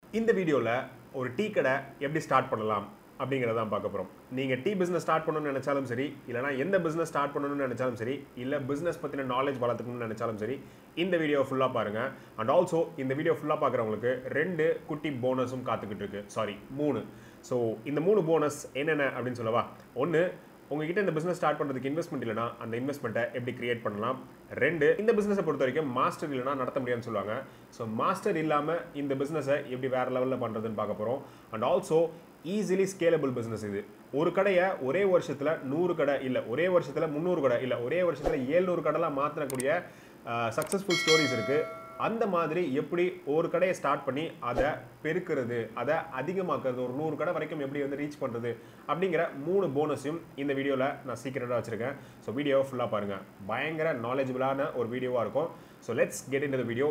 இந்த வீடியோவில் ஒரு டீ கடை எப்படி ஸ்டார்ட் பண்ணலாம் அப்படிங்கிறத தான் பார்க்க போகிறோம் நீங்கள் டீ பிஸ்னஸ் ஸ்டார்ட் பண்ணணும்னு நினச்சாலும் சரி இல்லைனா எந்த பிஸ்னஸ் ஸ்டார்ட் பண்ணணும்னு நினச்சாலும் சரி இல்லை பிஸ்னஸ் பற்றின நாலேஜ் வளர்த்துக்கணும்னு நினச்சாலும் சரி இந்த வீடியோ ஃபுல்லாக பாருங்கள் அண்ட் ஆல்சோ இந்த வீடியோ ஃபுல்லாக பார்க்குறவங்களுக்கு ரெண்டு குட்டி போனஸும் காத்துக்கிட்டு இருக்கு சாரி மூணு ஸோ இந்த மூணு போனஸ் என்னென்ன அப்படின்னு சொல்லவா ஒன்று உங்ககிட்ட இந்த பிஸ்னஸ் ஸ்டார்ட் பண்ணுறதுக்கு இன்வெஸ்ட்மெண்ட் இல்லைனா அந்த இன்வெஸ்ட்மெண்ட்டை எப்படி கிரியேட் பண்ணலாம் ரெண்டு இந்த பிஸ்னஸை பொறுத்த வரைக்கும் மாஸ்டர் இல்லைனா நடத்த முடியாதுன்னு சொல்லுவாங்க ஸோ மாஸ்டர் இல்லாமல் இந்த பிஸ்னஸை எப்படி வேறு லெவலில் பண்ணுறதுன்னு பார்க்க போகிறோம் and also easily scalable business இது ஒரு கடையை ஒரே வருஷத்தில் நூறு கடை இல்லை ஒரே வருஷத்தில் முந்நூறு கடை இல்லை ஒரே வருஷத்தில் ஏழ்நூறு கடைலாம் மாற்றக்கூடிய சக்ஸஸ்ஃபுல் ஸ்டோரிஸ் இருக்குது அந்த மாதிரி எப்படி ஒரு கடையை ஸ்டார்ட் பண்ணி அதை பெருக்கிறது அதை அதிகமாக்குறது ஒரு நூறு கடை வரைக்கும் எப்படி வந்து ரீச் பண்ணுறது அப்படிங்கிற மூணு போனஸையும் இந்த வீடியோவில் நான் சீக்கிரட்டாக வச்சுருக்கேன் ஸோ வீடியோவை ஃபுல்லாக பாருங்கள் பயங்கர நாலேஜபிளான ஒரு வீடியோவாக இருக்கும் so let's get in the video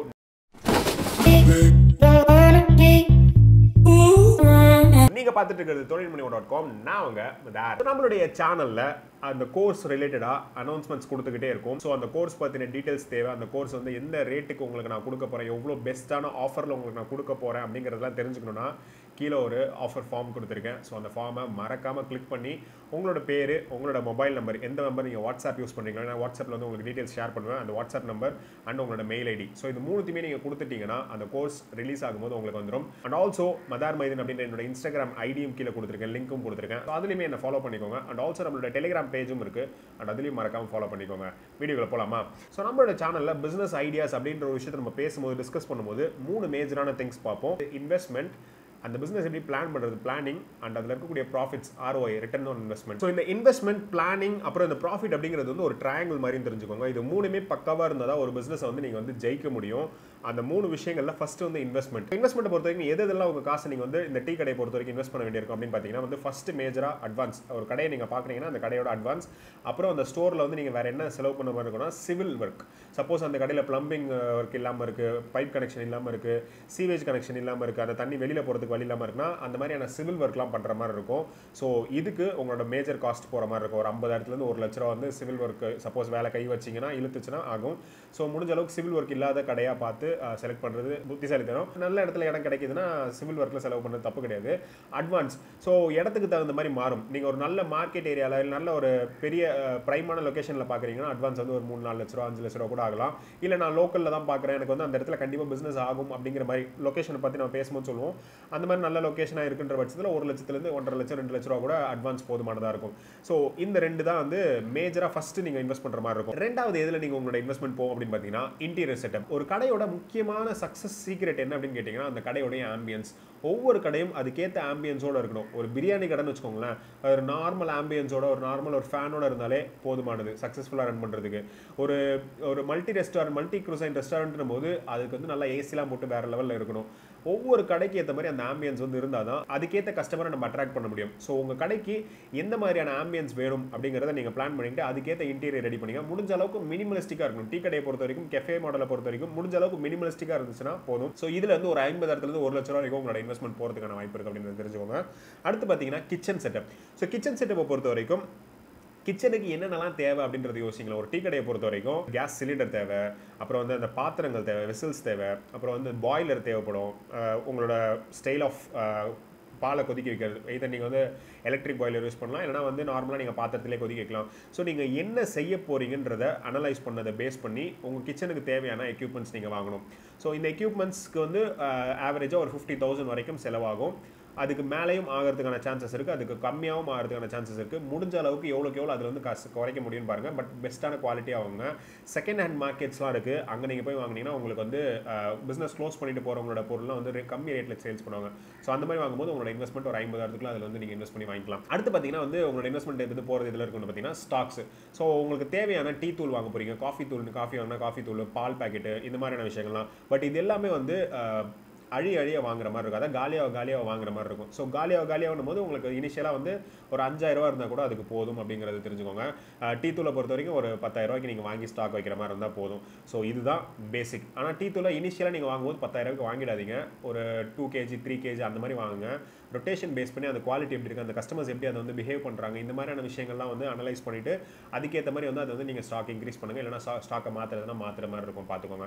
நீங்க பார்த்துட்டு இருக்கிறது தொழில்முனைவு டாட் காம் நான் அவங்க தார். நம்மளுடைய சேனல்ல அந்த கோர்ஸ் ரிலேட்டடா அனௌன்ஸ்மெண்ட்ஸ் கொடுத்துக்கிட்டே இருக்கும் ஸோ அந்த கோர்ஸ் பத்தின டீடைல்ஸ் தேவை அந்த கோர்ஸ் வந்து எந்த ரேட்டுக்கு உங்களுக்கு நான் கொடுக்க போறேன் எவ்வளோ பெஸ்ட்டான ஆஃபர்ல உங்களுக்கு நான் கொடுக்க போறேன் அப்படிங்கிறதெல்லாம் தெரிஞ்சுக்கணும்னா கீழே ஒரு ஆஃபர் ஃபார்ம் கொடுத்துருக்கேன் ஸோ அந்த ஃபார்மை மறக்காம கிளிக் பண்ணி உங்களோட பேர் உங்களோட மொபைல் நம்பர் எந்த நம்பர் நீங்கள் வாட்ஸ்அப் யூஸ் பண்ணுறீங்களோ நான் வாட்ஸ்அப்பில் வந்து உங்களுக்கு டீடைல்ஸ் ஷேர் பண்ணுவேன் அந்த வாட்ஸ்அப் நம்பர் அண்ட் உங்களோட மெயில் ஐடி ஸோ இது மூணுத்தையுமே நீங்கள் கொடுத்துட்டீங்கன்னா அந்த கோர்ஸ் ரிலீஸ் ஆகும்போது உங்களுக்கு வந்துடும் அண்ட் ஆல்சோ மதார் மைதன் அப்படின்ற என்னோட இன்ஸ்டாகிராம் ஐடியும் கீழே கொடுத்துருக்கேன் லிங்க்கும் கொடுத்துருக்கேன் ஸோ அதுலேயுமே என்ன ஃபாலோ பண்ணிக்கோங்க அண்ட் ஆல்சோ நம்மளோட டெலிகிராம் பேஜும் இருக்குது அண்ட் அதுலேயும் மறக்காம ஃபாலோ பண்ணிக்கோங்க வீடியோவில் போகலாமா ஸோ நம்மளோட சேனலில் பிஸ்னஸ் ஐடியாஸ் அப்படின்ற ஒரு விஷயத்தை நம்ம பேசும்போது டிஸ்கஸ் பண்ணும்போது மூணு மேஜரான திங்ஸ் பார்ப்போம் இன்வெஸ்ட்மெண்ட் அந்த பிஸ்னஸ் எப்படி பிளான் பண்ணுறது பிளானிங் அண்ட் அதில் இருக்கக்கூடிய profits ROI return on investment so இந்த இன்வெஸ்ட்மெண்ட் பிளானிங் அப்புறம் இந்த ப்ராஃபிட் அப்படிங்கிறது வந்து ஒரு ட்ரையாங்கிள் மாதிரி தெரிஞ்சுக்கோங்க இது மூணுமே பக்காவாக இருந்தால் தான் ஒரு பிஸ்னஸை வந்து நீங்கள் வந்து ஜெயிக்க முடியும் அந்த மூணு விஷயங்கள்ல ஃபர்ஸ்ட் வந்து இன்வெஸ்ட்மெண்ட் இன்வெஸ்ட்மெண்ட் பொறுத்த வரைக்கும் எது எதெல்லாம் உங்கள் காசு நீங்கள் வந்து இந்த டீ கடையை பொறுத்த வரைக்கும் இன்வெஸ்ட் பண்ண வேண்டியிருக்கும் அப்படின்னு பார்த்தீங்கன்னா வந்து ஃபர்ஸ்ட் மேஜராக அட்வான்ஸ் ஒரு கடையை நீங்கள் பார்க்குறீங்கன்னா அந்த கடையோட அட்வான்ஸ் அப்புறம் அந்த ஸ்டோரில் வந்து நீங்கள் வேறு என்ன செலவு பண்ண மாதிரி இருக்கும்னா சிவில் ஒர்க் சப்போஸ் அந்த கடையில் ப்ளம்பிங் ஒர்க் இல்லாமல் இருக்குது பைப் கனெக்ஷன் இல்லாமல் இருக்குது சீவேஜ் கனெக்ஷன் இல்லாமல் இருக்குது அந்த தண்ணி வெளியில் போகிறதுக்கு வழி இல்லாமல் இருக்குன்னா அந்த மாதிரியான சிவில் ஒர்க்லாம் பண்ணுற மாதிரி இருக்கும் ஸோ இதுக்கு உங்களோட மேஜர் காஸ்ட் போகிற மாதிரி இருக்கும் ஒரு ஐம்பதாயிரத்துலேருந்து ஒரு லட்ச ரூபா வந்து சிவில் ஒர்க் சப்போஸ் வேலை கை வச்சிங்கன்னா இழுத்துச்சுன்னா ஆகும் ஸோ முடிஞ்ச அளவுக்கு சிவில் ஒர்க் இல்லாத கடையாக பார்த்து செலக்ட் பண்ணுறது புத்திசாலித்தனம் நல்ல இடத்துல இடம் கிடைக்குதுன்னா சிவில் ஒர்க்கில் செலவு பண்ணுறது தப்பு கிடையாது அட்வான்ஸ் ஸோ இடத்துக்கு தகுந்த மாதிரி மாறும் நீங்கள் ஒரு நல்ல மார்க்கெட் ஏரியாவில் இல்லை நல்ல ஒரு பெரிய ப்ரைமான லொக்கேஷனில் பார்க்குறீங்கன்னா அட்வான்ஸ் வந்து ஒரு மூணு நாலு லட்ச ரூபா அஞ்சு லட்ச ரூபா கூட ஆகலாம் இல்லை நான் லோக்கலில் தான் பார்க்குறேன் எனக்கு வந்து அந்த இடத்துல கண்டிப்பாக பிஸ்னஸ் ஆகும் அப்படிங்கிற மாதிரி லொக்கேஷனை பற்றி நம்ம பேசும்போது சொல்லுவோம் அந்த மாதிரி நல்ல லொக்கேஷனாக இருக்குன்ற பட்சத்தில் ஒரு லட்சத்துலேருந்து ஒன்றரை லட்சம் ரெண்டு லட்ச ரூபா கூட அட்வான்ஸ் போதுமானதாக இருக்கும் ஸோ இந்த ரெண்டு தான் வந்து மேஜராக ஃபஸ்ட்டு நீங்கள் இன்வெஸ்ட் பண்ணுற மாதிரி இருக்கும் ரெண்டாவது எதில் நீங்கள் உங்களோட இன்வெஸ்ட்மெண்ட் போகும் அப்படின்னு பார்த்தீங்கன்னா இன்டீரியர் செட்டப் ஒரு கடையோட முக்கியமான சக்ஸஸ் சீக்ரெட் என்ன அப்படின்னு கேட்டிங்கன்னா அந்த கடையோடைய ஆம்பியன்ஸ் ஒவ்வொரு கடையும் அதுக்கேற்ற ஆம்பியன்ஸோட இருக்கணும் ஒரு பிரியாணி கடைன்னு வச்சுக்கோங்களேன் ஒரு நார்மல் ஆம்பியன்ஸோட ஒரு நார்மல் ஒரு ஃபேனோட இருந்தாலே போதுமானது சக்ஸஸ்ஃபுல்லாக ரன் பண்ணுறதுக்கு ஒரு ஒரு மல்டி ரெஸ்டாரண்ட் மல்டி குரூசைன் ரெஸ்டாரண்ட்னும் போது அதுக்கு வந்து நல்லா ஏசிலாம் போட்டு வேறு லெவலில் இருக்கணும் ஒவ்வொரு கடைக்கு ஏற்ற மாதிரி அந்த ஆம்பியன்ஸ் வந்து இருந்தால் தான் அதுக்கேற்ற கஸ்டமரை நம்ம அட்ராக்ட் பண்ண முடியும் ஸோ உங்கள் கடைக்கு எந்த மாதிரியான ஆம்பியன்ஸ் வேணும் அப்படிங்கிறத நீங்கள் பிளான் பண்ணிட்டு அதுக்கேற்ற இன்டீரியர் ரெடி பண்ணிங்க முடிஞ்ச அளவுக்கு மினிமலிஸ்டிக்காக இருக்கணும் டீ கடையை பொறுத்த வரைக்கும் கெஃபே மாடலை பொறுத்த வரைக்கும் முடிஞ்ச அளவுக்கு மினிமலிஸ்டிக்காக இருந்துச்சுன்னா போதும் ஸோ இதில் வந்து ஒரு ஐம்பதாயிரத்துலேருந்து ஒரு லட்ச ரூபா வரைக்கும் உங்களோட இன்வெஸ்ட்மெண்ட் போகிறதுக்கான வாய்ப்பு இருக்குது அப்படின்னு தெரிஞ்சுக்கோங்க அடுத்து பார்த்தீங்கன்னா கிச்சன் செட்டப் ஸோ கிச்சன் செட்டப்பை பொறுத்த வரைக்கும் கிச்சனுக்கு என்னென்னலாம் தேவை அப்படின்றது யோசிங்களேன் ஒரு டீ கடையை பொறுத்த வரைக்கும் கேஸ் சிலிண்டர் தேவை அப்புறம் வந்து அந்த பாத்திரங்கள் தேவை வெசல்ஸ் தேவை அப்புறம் வந்து பாய்லர் தேவைப்படும் உங்களோட ஸ்டைல் ஆஃப் பாலை கொதிக்க வைக்கிறது இதை நீங்கள் வந்து எலக்ட்ரிக் பாய்லர் யூஸ் பண்ணலாம் இல்லைனா வந்து நார்மலாக நீங்கள் பாத்திரத்திலே கொதிக்க வைக்கலாம் ஸோ நீங்கள் என்ன செய்ய போகிறீங்கன்றத அனலைஸ் பண்ணதை பேஸ் பண்ணி உங்கள் கிச்சனுக்கு தேவையான எக்யூப்மெண்ட்ஸ் நீங்கள் வாங்கணும் ஸோ இந்த எக்யூப்மெண்ட்ஸ்க்கு வந்து ஆவரேஜாக ஒரு ஃபிஃப்டி தௌசண்ட் வரைக்கும் செலவாகும் அதுக்கு மேலேயும் ஆகிறதுக்கான சான்சஸ் இருக்குது அதுக்கு கம்மியாகவும் ஆகிறதுக்கான சான்சஸ் இருக்குது முடிஞ்ச அளவுக்கு எவ்வளோக்கு எவ்வளோ அதில் வந்து காசு குறைக்க முடியும்னு பாருங்கள் பட் பெஸ்ட்டான குவாலிட்டியாக வாங்க செகண்ட் ஹேண்ட் மார்க்கெட்ஸ்லாம் இருக்குது அங்கே நீங்கள் போய் வாங்கினீங்கன்னா உங்களுக்கு வந்து பிஸ்னஸ் க்ளோஸ் பண்ணிட்டு போகிறவங்களோட பொருள்லாம் வந்து கம்மி ரேட்டில் சேல்ஸ் பண்ணுவாங்க ஸோ அந்த மாதிரி வாங்கும்போது உங்களோட இன்வெஸ்ட்மெண்ட் ஒரு ஐம்பதாயிரத்துக்குள்ள அதில் வந்து நீங்கள் இன்வெஸ்ட் பண்ணி வாங்கிக்கலாம் அடுத்து பார்த்தீங்கன்னா வந்து உங்களோட இன்வெஸ்ட்மெண்ட் எது போகிறது இதில் இருக்குன்னு பார்த்தீங்கன்னா ஸ்டாக்ஸ் ஸோ உங்களுக்கு தேவையான டீ தூள் வாங்க போகிறீங்க காஃபி தூள் காஃபி வாங்கினா காஃபி தூள் பால் பாக்கெட்டு இந்த மாதிரியான விஷயங்கள்லாம் பட் இது எல்லாமே வந்து அழி அழிய வாங்குற மாதிரி இருக்கும் அதான் காலியாக காலியாக வாங்குற மாதிரி இருக்கும் ஸோ காலியாக காலியாகும் போது உங்களுக்கு இனிஷியலாக வந்து ஒரு அஞ்சாயிரம் ரூபா இருந்தால் கூட அதுக்கு போதும் அப்படிங்கிறது தெரிஞ்சுக்கோங்க டீ தூளை பொறுத்த வரைக்கும் ஒரு பத்தாயிரம் ரூபாய்க்கு நீங்கள் வாங்கி ஸ்டாக் வைக்கிற மாதிரி இருந்தால் போதும் ஸோ இதுதான் பேசிக் ஆனால் டீ தூளை இனிஷியலாக நீங்கள் வாங்கும்போது பத்தாயிரம் ரூபாய்க்கு வாங்கிடாதீங்க ஒரு டூ கேஜி த்ரீ கேஜி அந்த மாதிரி வாங்குங்க ரொட்டேஷன் பேஸ் பண்ணி அந்த குவாலிட்டி எப்படி இருக்குது அந்த கஸ்டமர்ஸ் எப்படி அதை வந்து பிஹேவ் பண்ணுறாங்க இந்த மாதிரியான விஷயங்கள்லாம் வந்து அனலைஸ் பண்ணிவிட்டு அதுக்கேற்ற மாதிரி வந்து அதை வந்து நீங்கள் ஸ்டாக் இன்க்ரீஸ் பண்ணுங்கள் இல்லைனா ஸ்டாக்கை மாற்றுறதுனா மாற்றுற மாதிரி இருக்கும் பார்த்துக்கோங்க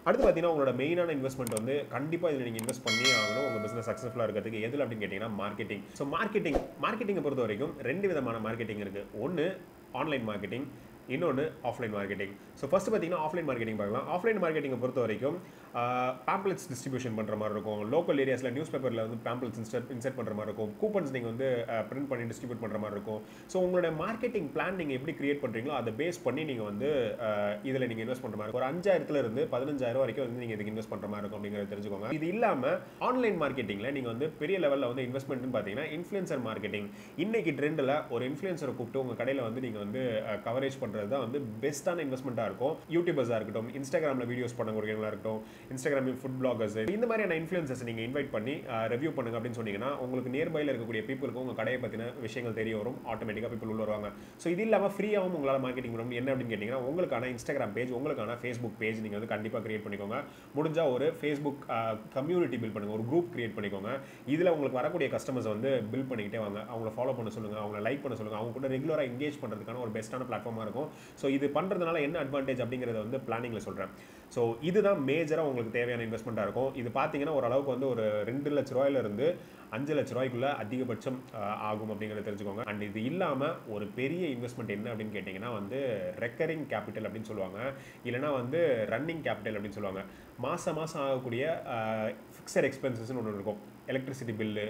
அடுத்து பார்த்தீங்கன்னா உங்களோட மெயினான இன்வெஸ்ட்மெண்ட் வந்து கண்டிப்பாக இதில் நீங்கள் இன்வெஸ்ட் பண்ணியே ஆகணும் உங்கள் பிஸ்னஸ் சக்ஸஸ்ஃபுல்லாக இருக்கிறதுக்கு எதில் அப்படின்னு கேட்டிங்கன்னா மார்க்கெட்டிங் ஸோ மார்க்கெட்டிங் மார்க்கெட்டிங்கை பொறுத்த வரைக்கும் ரெண்டு விதமான மார்க்கெட்டிங் இருக்குது ஒன்று ஆன்லைன் மார்க்கெட்டிங் இன்னொன்று ஆஃப்லைன் மார்க்கெட்டிங் ஸோ ஃபஸ்ட்டு பார்த்தீங்கன்னா ஆஃப்லைன் மார்க்கெட்டிங் பார்க்கலாம் ஆஃப்லைன் மார்க்கெட்டிங்கை பொறுத்த வரைக்கும் பேம்ப்ளெட்ஸ் டிஸ்ட்ரிபியூஷன் பண்ணுற மாதிரி இருக்கும் லோக்கல் ஏரியாஸில் நியூஸ் பேப்பரில் வந்து பேம்ப்ளெட்ஸ் இன்ஸ்டர் இன்செர்ட் பண்ணுற மாதிரி இருக்கும் கூப்பன்ஸ் நீங்கள் வந்து பிரிண்ட் பண்ணி டிஸ்ட்ரிபியூட் பண்ணுற மாதிரி இருக்கும் ஸோ உங்களோட மார்க்கெட்டிங் பிளான் நீங்கள் எப்படி கிரியேட் பண்ணுறீங்களோ அதை பேஸ் பண்ணி நீங்கள் வந்து இதில் நீங்கள் இன்வெஸ்ட் பண்ணுற மாதிரி இருக்கும் ஒரு அஞ்சாயிரத்துல இருந்து பதினஞ்சாயிரம் வரைக்கும் வந்து நீங்கள் இதுக்கு இன்வெஸ்ட் பண்ணுற மாதிரி இருக்கும் அப்படிங்கிறத தெரிஞ்சுக்கோங்க இது இல்லாமல் ஆன்லைன் மார்க்கெட்டிங்கில் நீங்கள் வந்து பெரிய லெவலில் வந்து இன்வெஸ்ட்மெண்ட்னு பார்த்தீங்கன்னா இன்ஃப்ளூயன்சர் மார்க்கெட்டிங் இன்னைக்கு ட்ரெண்டில் ஒரு இன்ஃப்ளூயன்சரை கூப்பிட்டு உங்கள் கடையில் வந்து நீங்கள் வந்து கவரேஜ் பண்ணுறது தான் வந்து பெஸ்ட்டான இன்வெஸ்ட்மெண்ட்டாக இருக்கும் யூடியூபர்ஸாக இருக்கட்டும் இன்ஸ்டாகிராமில் வீடியோஸ் பண்ணக்கூடியவங்களா இருக்கட்டும் இன்ஸ்டாகிராம் ஃபுட் பிளாகர்ஸ் இந்த மாதிரியான இன்ஃப்ளூயன்சஸ் நீங்கள் இன்வைட் பண்ணி ரிவ்யூ பண்ணுங்க அப்படின்னு சொன்னீங்கன்னா உங்களுக்கு நியர்பையில் இருக்கக்கூடிய பீப்புளுக்கு உங்கள் கடையை பற்றின விஷயங்கள் தெரிய வரும் ஆட்டோமேட்டிக்காக பீப்புள் உள்ள வருவாங்க ஸோ இது இல்லாமல் ஃப்ரீயாகவும் உங்களால் மார்க்கெட்டிங் பண்ண முடியும் என்ன அப்படின்னு கேட்டிங்கன்னா உங்களுக்கான இன்ஸ்டாகிராம் பேஜ் உங்களுக்கான ஃபேஸ்புக் பேஜ் நீங்கள் வந்து கண்டிப்பாக கிரியேட் பண்ணிக்கோங்க முடிஞ்சால் ஒரு ஃபேஸ்புக் கம்யூனிட்டி பில் பண்ணுங்கள் ஒரு குரூப் கிரியேட் பண்ணிக்கோங்க இதில் உங்களுக்கு வரக்கூடிய கஸ்டமர்ஸ் வந்து பில் பண்ணிக்கிட்டே வாங்க அவங்கள ஃபாலோ பண்ண சொல்லுங்கள் அவங்கள லைக் பண்ண சொல்லுங்கள் அவங்க கூட ரெகுலராக எங்கேஜ் பண்ணுறதுக்கான ஒரு பெஸ்ட்டான பிளாட்ஃபார்மாக இருக்கும் ஸோ இது பண்ணுறதுனால என்ன அட்வான்டேஜ் அப்படிங்கிறத வந்து பிளானிங்கில் சொல்கிறேன் ஸோ இதுதான் மேஜராக உங்களுக்கு தேவையான இன்வெஸ்ட்மெண்ட்டாக இருக்கும் இது பார்த்தீங்கன்னா ஓரளவுக்கு வந்து ஒரு ரெண்டு லட்ச ரூபாயிலிருந்து அஞ்சு லட்ச ரூபாய்க்குள்ள அதிகபட்சம் ஆகும் அப்படிங்கிறத தெரிஞ்சுக்கோங்க அண்ட் இது இல்லாமல் ஒரு பெரிய இன்வெஸ்ட்மெண்ட் என்ன அப்படின்னு கேட்டிங்கன்னா வந்து ரெக்கரிங் கேபிட்டல் அப்படின்னு சொல்லுவாங்க இல்லைனா வந்து ரன்னிங் கேபிட்டல் அப்படின்னு சொல்லுவாங்க மாதம் மாதம் ஆகக்கூடிய ஃபிக்ஸட் எக்ஸ்பென்சஸ்னு ஒன்று இருக்கும் எலக்ட்ரிசிட்டி பில்லு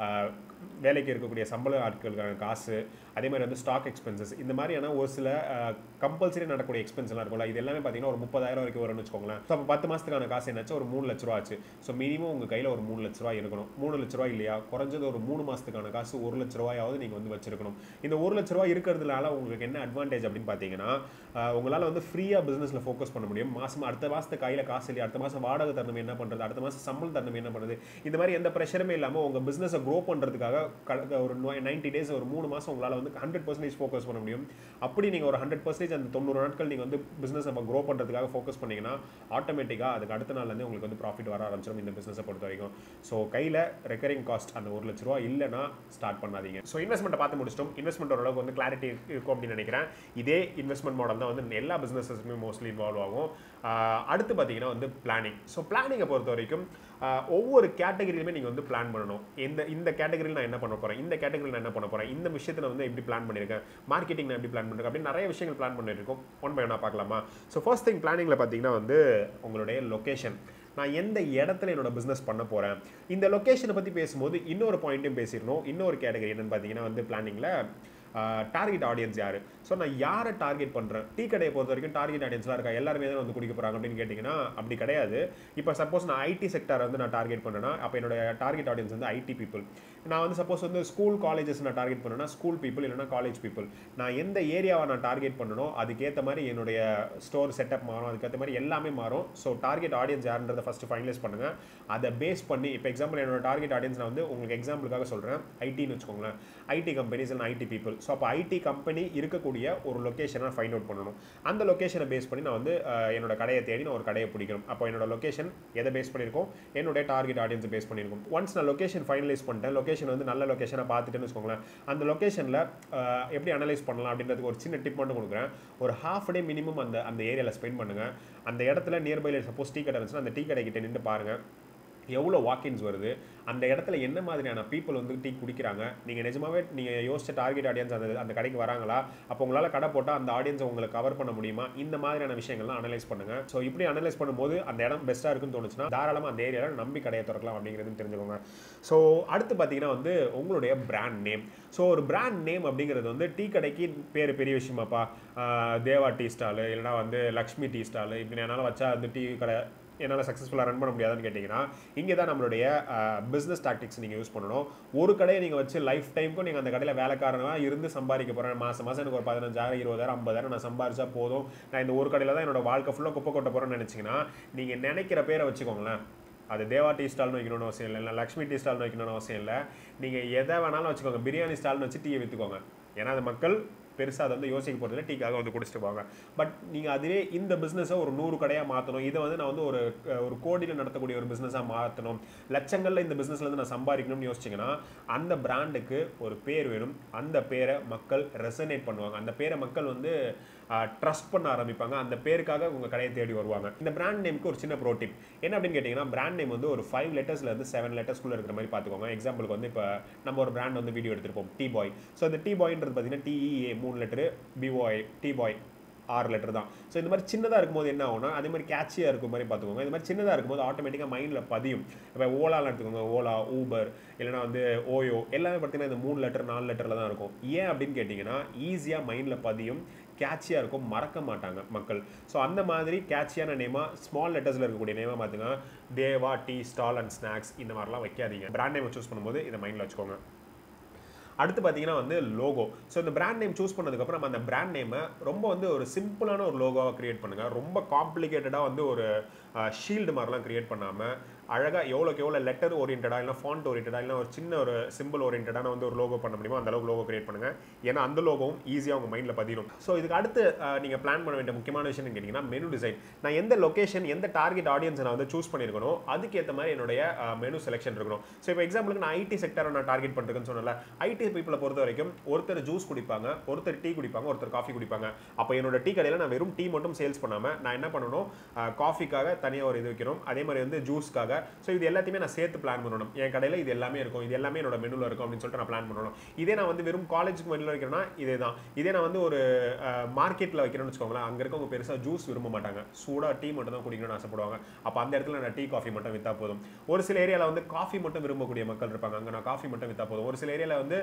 வேலைக்கு இருக்கக்கூடிய சம்பள ஆட்களுக்கான காசு அதே மாதிரி வந்து ஸ்டாக் எக்ஸ்பென்சஸ் இந்த மாதிரியான ஒரு சில கம்பல்சரி நடக்கக்கூடிய எக்ஸ்பென்ஸ் எல்லாம் இருக்கும்ல இது எல்லாமே பார்த்தீங்கன்னா ஒரு முப்பதாயிரம் வரைக்கும் வரும்னு வச்சுக்கோங்களேன் ஸோ அப்போ பத்து மாதத்துக்கான காசு என்னாச்சு ஒரு மூணு லட்ச ரூபா ஆச்சு ஸோ மினிமம் உங்கள் கையில் ஒரு மூணு லட்ச ரூபா இருக்கணும் மூணு லட்ச ரூபா இல்லையா குறைஞ்சது ஒரு மூணு மாதத்துக்கான காசு ஒரு லட்ச ரூபாயாவது நீங்கள் வந்து வச்சிருக்கணும் இந்த ஒரு லட்ச ரூபா இருக்கிறதுனால உங்களுக்கு என்ன அட்வான்டேஜ் அப்படின்னு பார்த்தீங்கன்னா உங்களால் வந்து ஃப்ரீயாக பிஸ்னஸில் ஃபோக்கஸ் பண்ண முடியும் மாதம் அடுத்த மாதத்து கையில் காசு இல்லையா அடுத்த மாதம் வாடகை தரணும் என்ன பண்ணுறது அடுத்த மாதம் சம்பளம் தரணும் என்ன பண்ணுறது இந்த மாதிரி எந்த ப்ரெஷருமே இல்லாமல் உங்கள் பிஸ்னஸை க்ரோ பண்ணுறதுக்காக ஒரு நைன்டி டேஸ் ஒரு மூணு மாதம் உங்களால் வந்து ஹண்ட்ரட் பர்சன்டேஜ் ஃபோக்கஸ் பண்ண முடியும் அப்படி நீங்கள் ஒரு ஹண்ட்ரட் பர்சன்டேஜ் அந்த தொண்ணூறு நாட்கள் நீங்கள் வந்து பிஸ்னஸ் நம்ம க்ரோ பண்ணுறதுக்காக ஃபோக்கஸ் பண்ணீங்கன்னா ஆட்டோமேட்டிக்காக அதுக்கு அடுத்த நாள்லேருந்து உங்களுக்கு வந்து ப்ராஃபிட் வர ஆரம்பிச்சிடும் இந்த பிஸ்னஸை பொறுத்த வரைக்கும் ஸோ கையில் ரெக்கரிங் காஸ்ட் அந்த ஒரு லட்ச ரூபா இல்லைனா ஸ்டார்ட் பண்ணாதீங்க ஸோ இன்வெஸ்ட்மெண்ட்டை பார்த்து முடிச்சிட்டோம் இன்வெஸ்ட்மெண்ட் ஓரளவுக்கு வந்து கிளாரிட்டி இருக்கும் அப்படின்னு நினைக்கிறேன் இதே இன்வெஸ்ட்மெண்ட் மாடல் தான் வந்து எல்லா பிஸ்னஸஸுமே மோஸ்ட்லி இன்வால்வ் ஆகும் அடுத்து பார்த்தீங்கன்னா வந்து பிளானிங் ஸோ பிளானிங்கை பொறுத்த வரைக்கும் ஒவ்வொரு கேட்டகரியிலுமே நீங்கள் வந்து பிளான் பண்ணணும் இந்த இந்த கேட்டகரியில் நான் என்ன பண்ண போகிறேன் இந்த கேட்டகரியில் நான் என்ன பண்ண போகிறேன் இந்த விஷயத்தில் வந்து எப்படி பிளான் பண்ணியிருக்கேன் மார்க்கெட்டிங் நான் எப்படி பிளான் பண்ணிருக்கேன் அப்படின்னு நிறைய விஷயங்கள் பிளான் பண்ணியிருக்கோம் ஒன் பை ஒன்னாக பார்க்கலாமா ஸோ ஃபர்ஸ்ட் திங் பிளானிங்கில் பார்த்தீங்கன்னா வந்து உங்களுடைய லொக்கேஷன் நான் எந்த இடத்துல என்னோட பிஸ்னஸ் பண்ண போகிறேன் இந்த லொக்கேஷனை பற்றி பேசும்போது இன்னொரு பாயிண்ட்டும் பேசிடணும் இன்னொரு கேட்டகரி என்னன்னு பார்த்தீங்கன்னா வந்து பிளானிங்கில் டார்கெட் ஆடியன்ஸ் யார் ஸோ நான் யாரை டார்கெட் பண்ணுறேன் டீ கடையை பொறுத்த வரைக்கும் டார்கெட் ஆடியன்ஸ்லாம் இருக்கா எல்லாருமே தான் வந்து குடிக்க போகிறாங்க அப்படின்னு கேட்டிங்கன்னா அப்படி கிடையாது இப்போ சப்போஸ் நான் ஐடி செக்டர் வந்து நான் டார்கெட் பண்ணேன்னா அப்போ என்னோட டார்கெட் ஆடியன்ஸ் வந்து ஐடி பீப்புள் நான் வந்து சப்போஸ் வந்து ஸ்கூல் காலேஜஸ் நான் டார்கெட் பண்ணேன்னா ஸ்கூல் பீப்புள் இல்லைனா காலேஜ் பீப்புள் நான் எந்த ஏரியாவை நான் டார்கெட் பண்ணணும் அதுக்கேற்ற மாதிரி என்னுடைய ஸ்டோர் செட்டப் மாறும் அதுக்கேற்ற மாதிரி எல்லாமே மாறும் ஸோ டார்கெட் ஆடியன்ஸ் யாருன்றதை ஃபஸ்ட்டு ஃபைனலைஸ் பண்ணுங்கள் அதை பேஸ் பண்ணி இப்போ எக்ஸாம்பிள் என்னோட டார்கெட் ஆடியன்ஸ் நான் வந்து உங்களுக்கு எக்ஸாம்பிளுக்காக சொல்கிறேன் ஐடின்னு வச்சுக்கோங்களேன் ஐடி கம்பெனிஸ் இல்லை ஐடி பீப்புள் ஸோ அப்போ ஐடி கம்பெனி இருக்கக்கூடிய ஒரு லொக்கேஷனை ஃபைண்ட் அவுட் பண்ணணும் அந்த லொக்கேஷனை பேஸ் பண்ணி நான் வந்து என்னோட கடையை தேடி நான் ஒரு கடையை பிடிக்கணும் அப்போ என்னோட லொக்கேஷன் எதை பேஸ் பண்ணியிருக்கோம் என்னுடைய டார்கெட் ஆடியன்ஸை பேஸ் பண்ணியிருக்கோம் ஒன்ஸ் நான் லொக்கேஷன் ஃபைனலைஸ் பண்ணிட்டேன் லொக்கேஷன் வந்து நல்ல லொக்கேஷனை பார்த்துட்டுன்னு வச்சுக்கோங்களேன் அந்த லொக்கேஷனில் எப்படி அனலைஸ் பண்ணலாம் அப்படின்றதுக்கு ஒரு சின்ன டிப் மட்டும் கொடுக்குறேன் ஒரு ஹாஃப் டே மினிமம் அந்த அந்த ஏரியாவில் ஸ்பெண்ட் பண்ணுங்கள் அந்த இடத்துல நியர்பையில் சப்போஸ் டீ கடை இருந்துச்சுன்னா அந்த டீ கடைக்கிட்ட நின்று பாருங்கள் எவ்வளோ வாக்கின்ஸ் வருது அந்த இடத்துல என்ன மாதிரியான பீப்புள் வந்து டீ குடிக்கிறாங்க நீங்கள் நிஜமாவே நீங்கள் யோசிச்ச டார்கெட் ஆடியன்ஸ் அந்த அந்த கடைக்கு வராங்களா அப்போ உங்களால் கடை போட்டால் அந்த ஆடியன்ஸை உங்களுக்கு கவர் பண்ண முடியுமா இந்த மாதிரியான விஷயங்கள்லாம் அனலைஸ் பண்ணுங்கள் ஸோ இப்படி அனலைஸ் பண்ணும்போது அந்த இடம் பெஸ்ட்டாக இருக்குன்னு தோணுச்சுன்னா தாராளமாக அந்த ஏரியாவில் நம்பி கடையை திறக்கலாம் அப்படிங்கிறது தெரிஞ்சுக்கோங்க ஸோ அடுத்து பார்த்தீங்கன்னா வந்து உங்களுடைய பிராண்ட் நேம் ஸோ ஒரு பிராண்ட் நேம் அப்படிங்கிறது வந்து டீ கடைக்கு பேர் பெரிய விஷயமாப்பா தேவா டீ ஸ்டாலு இல்லைனா வந்து லக்ஷ்மி டீ ஸ்டாலு இப்படி என்னால் வச்சா அந்த டீ கடை என்னால் சக்ஸஸ்ஃபுல்லாக ரன் பண்ண முடியாதுன்னு கேட்டிங்கன்னா இங்கே தான் நம்மளுடைய பிஸ்னஸ் டாக்டிக்ஸ் நீங்கள் யூஸ் பண்ணணும் ஒரு கடையை நீங்கள் வச்சு லைஃப் டைமுக்கும் நீங்கள் அந்த கடையில் வேலைக்காரனாக இருந்து சம்பாதிக்க போகிறேன் மாதம் மாதம் எனக்கு ஒரு பதினஞ்சாயிரம் இருபதாயிரம் ஐம்பதாயிரம் நான் சம்பாரிச்சா போதும் நான் இந்த ஒரு கடையில் தான் என்னோட வாழ்க்கை ஃபுல்லாக குப்பை கொட்ட போகிறேன்னு நினச்சிங்கன்னா நீங்கள் நினைக்கிற பேரை வச்சுக்கோங்களேன் அது தேவா டீ ஸ்டால்னு வைக்கணும்னு அவசியம் இல்லை இல்லை லக்ஷ்மி டீ ஸ்டால்னு வைக்கணும்னு அவசியம் இல்லை நீங்கள் எதை வேணாலும் வச்சுக்கோங்க பிரியாணி ஸ்டால்னு வச்சு டீயை விற்றுக்கோங்க ஏன்னா அது மக்கள் பெருசாக அதை வந்து யோசிக்க போகிறதுல டீக்காக வந்து குடிச்சிட்டு போவாங்க பட் நீங்கள் அதுவே இந்த பிஸ்னஸை ஒரு நூறு கடையாக மாற்றணும் இதை வந்து நான் வந்து ஒரு ஒரு கோடியில் நடத்தக்கூடிய ஒரு பிஸ்னஸாக மாற்றணும் லட்சங்களில் இந்த பிஸ்னஸ்லேருந்து நான் சம்பாதிக்கணும்னு யோசிச்சிங்கன்னா அந்த பிராண்டுக்கு ஒரு பேர் வேணும் அந்த பேரை மக்கள் ரெசனேட் பண்ணுவாங்க அந்த பேரை மக்கள் வந்து ட்ரஸ்ட் பண்ண ஆரம்பிப்பாங்க அந்த பேருக்காக உங்கள் கடையை தேடி வருவாங்க இந்த பிராண்ட் நேமுக்கு ஒரு சின்ன ப்ரோட்டிப் என்ன அப்படின்னு கேட்டிங்கன்னா பிராண்ட் நேம் வந்து ஒரு ஃபைவ் லெட்டர்ஸ்லேருந்து செவன் லெட்டர்ஸ்குள்ளே இருக்கிற மாதிரி பார்த்துக்கோங்க எக்ஸாம்பிளுக்கு வந்து இப்போ நம்ம ஒரு பிராண்ட் வந்து வீடியோ எடுத்திருப்போம் டீ பாய் ஸோ இந்த டீ பாய்ன்றது பார்த்தீங்கன்னா டிஇஏ மூணு லெட்டரு பிஓஐ டீ பாய் ஆறு லெட்டர் தான் ஸோ இந்த மாதிரி சின்னதாக இருக்கும்போது என்ன ஆகும்னா அதே மாதிரி கேட்சியாக இருக்கும் மாதிரி பார்த்துக்கோங்க இந்த மாதிரி சின்னதாக இருக்கும்போது ஆட்டோமேட்டிக்காக மைண்டில் பதியும் இப்போ ஓலாலாம் எடுத்துக்கோங்க ஓலா ஊபர் இல்லைனா வந்து ஓயோ எல்லாமே பார்த்தீங்கன்னா இந்த மூணு லெட்டர் நாலு லெட்டரில் தான் இருக்கும் ஏன் அப்படின்னு கேட்டிங்கன்னா ஈஸியாக மைண்டில் பதியும் கேட்சியாக இருக்கும் மறக்க மாட்டாங்க மக்கள் ஸோ அந்த மாதிரி கேட்சியான நேமாக ஸ்மால் லெட்டர்ஸில் இருக்கக்கூடிய நேமாக பார்த்தீங்கன்னா Deva tea stall and snacks இந்த மாதிரிலாம் வைக்காதீங்க பிராண்ட் நேம் சூஸ் பண்ணும்போது இதை மைண்டில் வச்சுக்கோங்க அடுத்து பார்த்தீங்கன்னா வந்து லோகோ ஸோ இந்த பிராண்ட் நேம் சூஸ் பண்ணதுக்கப்புறம் நம்ம அந்த பிராண்ட் நேமை ரொம்ப வந்து ஒரு சிம்பிளான ஒரு லோகோவை கிரியேட் பண்ணுங்கள் ரொம்ப காம்ப்ளிகேட்டடாக வந்து ஒரு ஷீல்டு மாதிரிலாம் கிரியேட் பண்ணாமல் அழகாக எவ்வளோக்கு எவ்வளோ லெட்டர் ஓரியன்டாக இல்லை ஃபாண்ட் ஓரியன்டாக இல்லை ஒரு சின்ன ஒரு சிம்பிள் ஓரியன்டான வந்து ஒரு லோகோ பண்ண முடியுமோ அந்த அளவுக்கு லோகோ கிரியேட் பண்ணுங்கள் ஏன்னா அந்த லோகோவும் ஈஸியாக உங்கள் மைண்டில் பதிரும் ஸோ இதுக்கு அடுத்து நீங்கள் பிளான் பண்ண வேண்டிய முக்கியமான விஷயம் கேட்டிங்கன்னா மெனு டிசைன் நான் எந்த லொக்கேஷன் எந்த டார்கெட் ஆடியன்ஸை நான் வந்து சூஸ் பண்ணியிருக்கணும் அதுக்கேற்ற மாதிரி என்னுடைய மெனு செலெக்ஷன் இருக்கணும் ஸோ இப்போ எக்ஸாம்பிளுக்கு நான் ஐடி செக்டரை நான் டார்கெட் பண்ணுறேன்னு சொன்னல ஐடி பீப்புளை பொறுத்த வரைக்கும் ஒருத்தர் ஜூஸ் குடிப்பாங்க ஒருத்தர் டீ குடிப்பாங்க ஒருத்தர் காஃபி குடிப்பாங்க அப்போ என்னோட டீ கடையில் நான் வெறும் டீ மட்டும் சேல்ஸ் பண்ணாமல் நான் என்ன பண்ணணும் காஃபிக்காக தனியாக ஒரு இது வைக்கணும் அதே மாதிரி வந்து ஜூஸ்க்காக ஸோ இது எல்லாத்தையுமே நான் சேர்த்து பிளான் பண்ணணும் என் கடையில் இது எல்லாமே இருக்கும் இது எல்லாமே என்னோட மெனுவில் இருக்கும் அப்படின்னு சொல்லிட்டு நான் பிளான் பண்ணணும் இதே நான் வந்து வெறும் காலேஜுக்கு மெனுவில் வைக்கிறேன்னா இதே தான் இதே நான் வந்து ஒரு மார்க்கெட்டில் வைக்கிறேன்னு வச்சுக்கோங்களேன் அங்கே இருக்கவங்க பெருசாக ஜூஸ் விரும்ப மாட்டாங்க சூடாக டீ மட்டும் தான் குடிக்கணும்னு ஆசைப்படுவாங்க அப்போ அந்த இடத்துல நான் டீ காஃபி மட்டும் விற்றா போதும் ஒரு சில ஏரியாவில் வந்து காஃபி மட்டும் விரும்பக்கூடிய மக்கள் இருப்பாங்க அங்கே நான் காஃபி மட்டும் விற்றா போதும் ஒரு சில ஏரியாவில் வந்து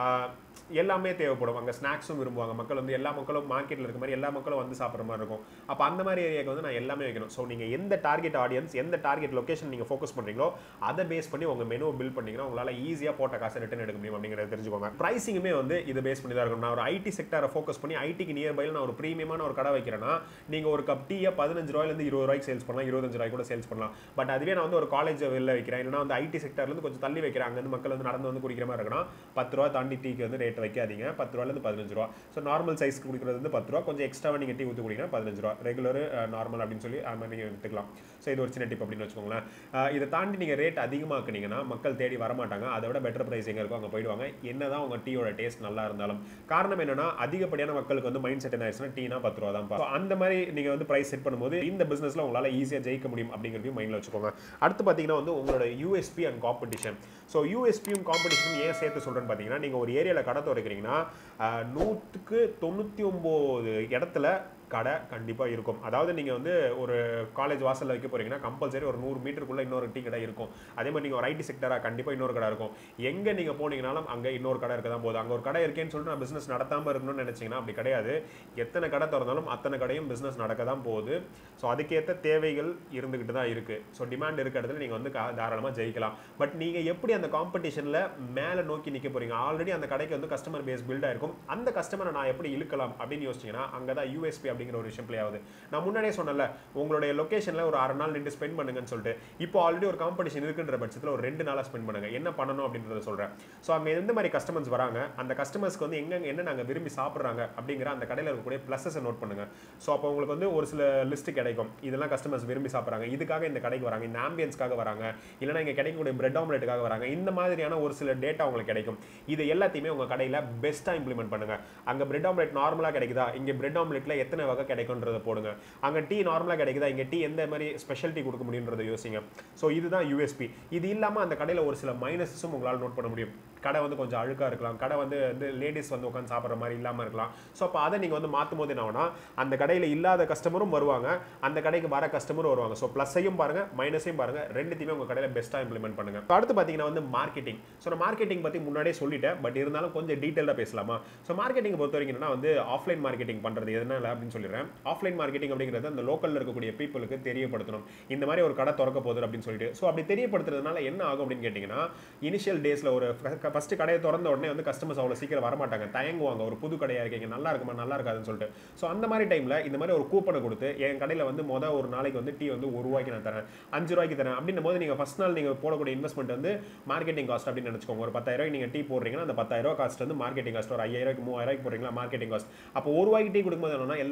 எல்லாமே தேவைப்படும் அங்கே ஸ்நாக்ஸும் விரும்புவாங்க மக்கள் வந்து எல்லா மக்களும் மார்க்கெட்டில் இருக்க மாதிரி எல்லா மக்களும் வந்து சாப்பிட்ற மாதிரி இருக்கும் அப்போ அந்த மாதிரி ஏரியாவுக்கு வந்து நான் எல்லாமே வைக்கணும் ஸோ நீங்கள் எந்த டார்கெட் ஆடியன்ஸ் எந்த டார்கெட் லொக்கேஷன் நீங்கள் ஃபோக்கஸ் பண்ணுறீங்களோ அதை பேஸ் பண்ணி உங்கள் மெனுவை பில்ட் பண்ணிங்கன்னா உங்களால் ஈஸியாக போட்ட காசை ரிட்டன் எடுக்க முடியும் அப்படிங்கிறத தெரிஞ்சுக்கோங்க ப்ரைஸிங்குமே வந்து இதை பேஸ் பண்ணி தான் இருக்கணும் நான் ஒரு ஐடி செக்டரை ஃபோக்கஸ் பண்ணி ஐடிக்கு நியர்பையில் நான் ஒரு ப்ரீமியமான ஒரு கடை வைக்கிறேன்னா நீங்கள் ஒரு கப் டீயை பதினஞ்சு ரூபாயிலேருந்து இருபது ரூபாய்க்கு சேல்ஸ் பண்ணலாம் இருபத்தஞ்சு ரூபாய் கூட சேல்ஸ் பண்ணலாம் பட் அதுவே நான் வந்து ஒரு காலேஜ் வெளில வைக்கிறேன் இல்லைனா வந்து ஐடி செக்டர்லேருந்து கொஞ்சம் தள்ளி வைக்கிறேன் அங்கேருந்து மக்கள் வந்து நடந்து வந்து குடிக்கிற மாதிரி இருக்குன்னா பத்து ரூபா தாண்டி டீக்கு வந்து ரேட் வைக்காதீங்க பத்து ரூபாயிலேருந்து பதினஞ்சு ரூபா ஸோ நார்மல் சைஸ்க்கு குடிக்கிறது வந்து பத்து ரூபா கொஞ்சம் எக்ஸ்ட்ராவாக நீங்கள் டீ ஊற்றி குடிங்கன்னா பதினஞ்சு ரூபா ரெகுலர் நார்மல் அப்படின்னு சொல்லி அது மாதிரி நீங்கள் எடுத்துக்கலாம் ஸோ இது ஒரு சின்ன டிப் அப்படின்னு வச்சுக்கோங்களேன் இதை தாண்டி நீங்கள் ரேட் அதிகமாக்குனீங்கன்னா மக்கள் தேடி வரமாட்டாங்க அதை விட பெட்டர் ப்ரைஸ் எங்கே இருக்கோ அங்கே போயிடுவாங்க என்ன தான் உங்கள் டீயோட டேஸ்ட் நல்லா இருந்தாலும் காரணம் என்னன்னா அதிகப்படியான மக்களுக்கு வந்து மைண்ட் செட் என்ன ஆயிடுச்சுன்னா டீனா பத்து ரூபா தான் So, அந்த மாதிரி நீங்கள் வந்து ப்ரைஸ் செட் பண்ணும்போது இந்த பிஸ்னஸில் உங்களால் ஈஸியாக ஜெயிக்க முடியும் அப்படிங்கிறதையும் மைண்டில் வச்சுக்கோங்க அடுத்து பார்த்தீங்கன்னா வந்து உங்களோட யூஎஸ்பி அண்ட் காம்படிஷன் ஸோ யூஎஸ்பியும் காம்படிஷனும் ஏன் சேர்த்து சொல்கிறேன்னு பார்த்தீங்கன்னா நீங்கள் ஒரு ஏரியாவில் கடை திறக்கிறீங்கன்னா ஆஹ், நூற்றுக்கு தொண்ணூற்றி ஒம்பது இடத்துல கடை கண்டிப்பாக இருக்கும் அதாவது நீங்கள் வந்து ஒரு காலேஜ் வாசலில் வைக்க போறீங்கன்னா கம்பல்சரி ஒரு நூறு மீட்டருக்குள்ளே இன்னொரு டீ கடை இருக்கும் அதே மாதிரி நீங்கள் ஒரு ஐடி செக்டராக கண்டிப்பாக இன்னொரு கடை இருக்கும் எங்கே நீங்கள் போனீங்கனாலும் அங்கே இன்னொரு கடை இருக்க தான் போகுது அங்கே ஒரு கடை இருக்கேன்னு சொல்லிட்டு நான் பிஸ்னஸ் நடத்தாமல் இருக்கணும்னு நினச்சிங்கன்னா அப்படி கிடையாது எத்தனை கடை திறந்தாலும் அத்தனை கடையும் பிஸ்னஸ் நடக்க தான் போகுது ஸோ அதுக்கேற்ற தேவைகள் இருந்துக்கிட்டு தான் இருக்குது ஸோ டிமாண்ட் இருக்க இடத்துல நீங்கள் வந்து கா- தாராளமாக ஜெயிக்கலாம் பட் நீங்கள் எப்படி அந்த காம்படிஷனில் மேலே நோக்கி நிற்க போறீங்க ஆல்ரெடி அந்த கடைக்கு வந்து கஸ்டமர் பேஸ் பில்ட் ஆயிருக்கும் அந்த கஸ்டமரை நான் எப்படி இழுக்கலாம் அப்படின்னு யோசிச்சிங்கன்னா அங்கே தான் யூஎஸ்பி அப்படிங்கிற ஒரு விஷயம் ப்ளே ஆகுது நான் முன்னாடியே சொன்னல உங்களுடைய லொக்கேஷனில் ஒரு அரை நாள் நின்று ஸ்பெண்ட் பண்ணுங்கன்னு சொல்லிட்டு இப்போ ஆல்ரெடி ஒரு காம்படிஷன் இருக்குன்ற பட்சத்தில் ஒரு ரெண்டு நாளாக ஸ்பெண்ட் பண்ணுங்க என்ன பண்ணணும் அப்படின்றத சொல்கிறேன் ஸோ அங்கே எந்த மாதிரி கஸ்டமர்ஸ் வராங்க அந்த கஸ்டமர்ஸ்க்கு வந்து எங்க என்ன நாங்கள் விரும்பி சாப்பிட்றாங்க அப்படிங்கிற அந்த கடையில் இருக்கக்கூடிய ப்ளஸஸை நோட் பண்ணுங்க ஸோ அப்போ உங்களுக்கு வந்து ஒரு சில லிஸ்ட் கிடைக்கும் இதெல்லாம் கஸ்டமர்ஸ் விரும்பி சாப்பிட்றாங்க இதுக்காக இந்த கடைக்கு வராங்க இந்த ஆம்பியன்ஸ்க்காக வராங்க இல்லைனா இங்கே கிடைக்கக்கூடிய பிரெட் ஆம்லெட்டுக்காக வராங்க இந்த மாதிரியான ஒரு சில டேட்டா உங்களுக்கு கிடைக்கும் இது எல்லாத்தையுமே உங்கள் கடையில் பெஸ்ட்டாக இம்ப்ளிமெண்ட் பண்ணுங்க அங்கே பிரெட் ஆம்லெட் நார்மலாக கிடைக்குதா இங்கே பிரெட் ஆம்லெட்டில் எத்தனை வகை கிடைக்குன்றத போடுங்க அங்கே டீ நார்மலாக கிடைக்குதா இங்கே டீ எந்த மாதிரி ஸ்பெஷல் டீ கொடுக்க முடியுன்றதை யோசிங்க ஸோ இதுதான் யூஎஸ்பி இது இல்லாமல் அந்த கடையில் ஒரு சில மைனஸஸும் உங்களால் நோட் பண்ண முடியும் கடை வந்து கொஞ்சம் அழுக்காக இருக்கலாம் கடை வந்து வந்து லேடிஸ் வந்து உட்காந்து சாப்பிட்ற மாதிரி இல்லாமல் இருக்கலாம் ஸோ அப்போ அதை நீங்கள் வந்து மாற்றும் போது என்ன ஆகும்னா அந்த கடையில் இல்லாத கஸ்டமரும் வருவாங்க அந்த கடைக்கு வர கஸ்டமரும் வருவாங்க ஸோ ப்ளஸ்ஸையும் பாருங்க மைனஸையும் பாருங்க ரெண்டுத்தையுமே உங்கள் கடையில் பெஸ்ட்டாக இம்ப்ளிமெண்ட் பண்ணுங்க இப்ப அடுத்து பார்த்தீங்கன்னா வந்து மார்க்கெட்டிங் ஸோ நான் மார்க்கெட்டிங் பற்றி முன்னாடியே சொல்லிட்டேன் பட் இருந்தாலும் கொஞ்சம் டீட்டெயிலாக பேசலாமா ஸோ மார்க்கெட்டிங் பொறுத்த வரைக்கும் என்னன்னா வந்து ஆஃப்லைன் மார்க்கெட்டிங் பண்ணுறது எதனால அப்படின்னு சொல்லிடுறேன் ஆஃப்லைன் மார்க்கெட்டிங் அப்படிங்கிறது அந்த லோக்கலில் இருக்கக்கூடிய பீப்புளுக்கு தெரியப்படுத்தணும் இந்த மாதிரி ஒரு கடை திறக்க போகுது அப்படின்னு சொல்லிட்டு ஸோ அப்படி தெரியப்படுத்துறதுனால என்ன ஆகும் அப்படின்னு கேட்டிங்கன்னா இனிஷியல் டேஸில் ஒரு ஃபஸ்ட்டு கடையை திறந்த உடனே வந்து கஸ்டமர்ஸ் அவ்வளோ சீக்கிரம் வரமாட்டாங்க தயங்குவாங்க ஒரு புது கடையாக இருக்கீங்க நல்லா இருக்குமா நல்லா இருக்காதுன்னு சொல்லிட்டு ஸோ அந்த மாதிரி டைமில் இந்த மாதிரி ஒரு கூப்பனை கொடுத்து என் கடையில் வந்து மொதல் ஒரு நாளைக்கு வந்து டீ வந்து ஒரு ரூபாய்க்கு நான் தரேன் அஞ்சு ரூபாய்க்கு தரேன் அப்படின்னும் போது நீங்கள் ஃபஸ்ட் நாள் நீங்கள் போடக்கூடிய இன்வெஸ்ட்மெண்ட் வந்து மார்க்கெட்டிங் காஸ்ட் அப்படின்னு நினச்சிக்கோங்க ஒரு பத்தாயிரம் நீங்கள் டீ போடுறீங்கன்னா அந்த பத்தாயிரம் காஸ்ட் வந்து மார்க்கெட்டிங் காஸ்ட் ஒரு ஐயாயிரம் மூவாயிரம் போடுறீங்களா மார்க்கெட்டிங் காஸ்ட் அப்போ ஒரு ரூபாய்க்கு டீ கொடுக்கும்போது என்னன்னா எல்லா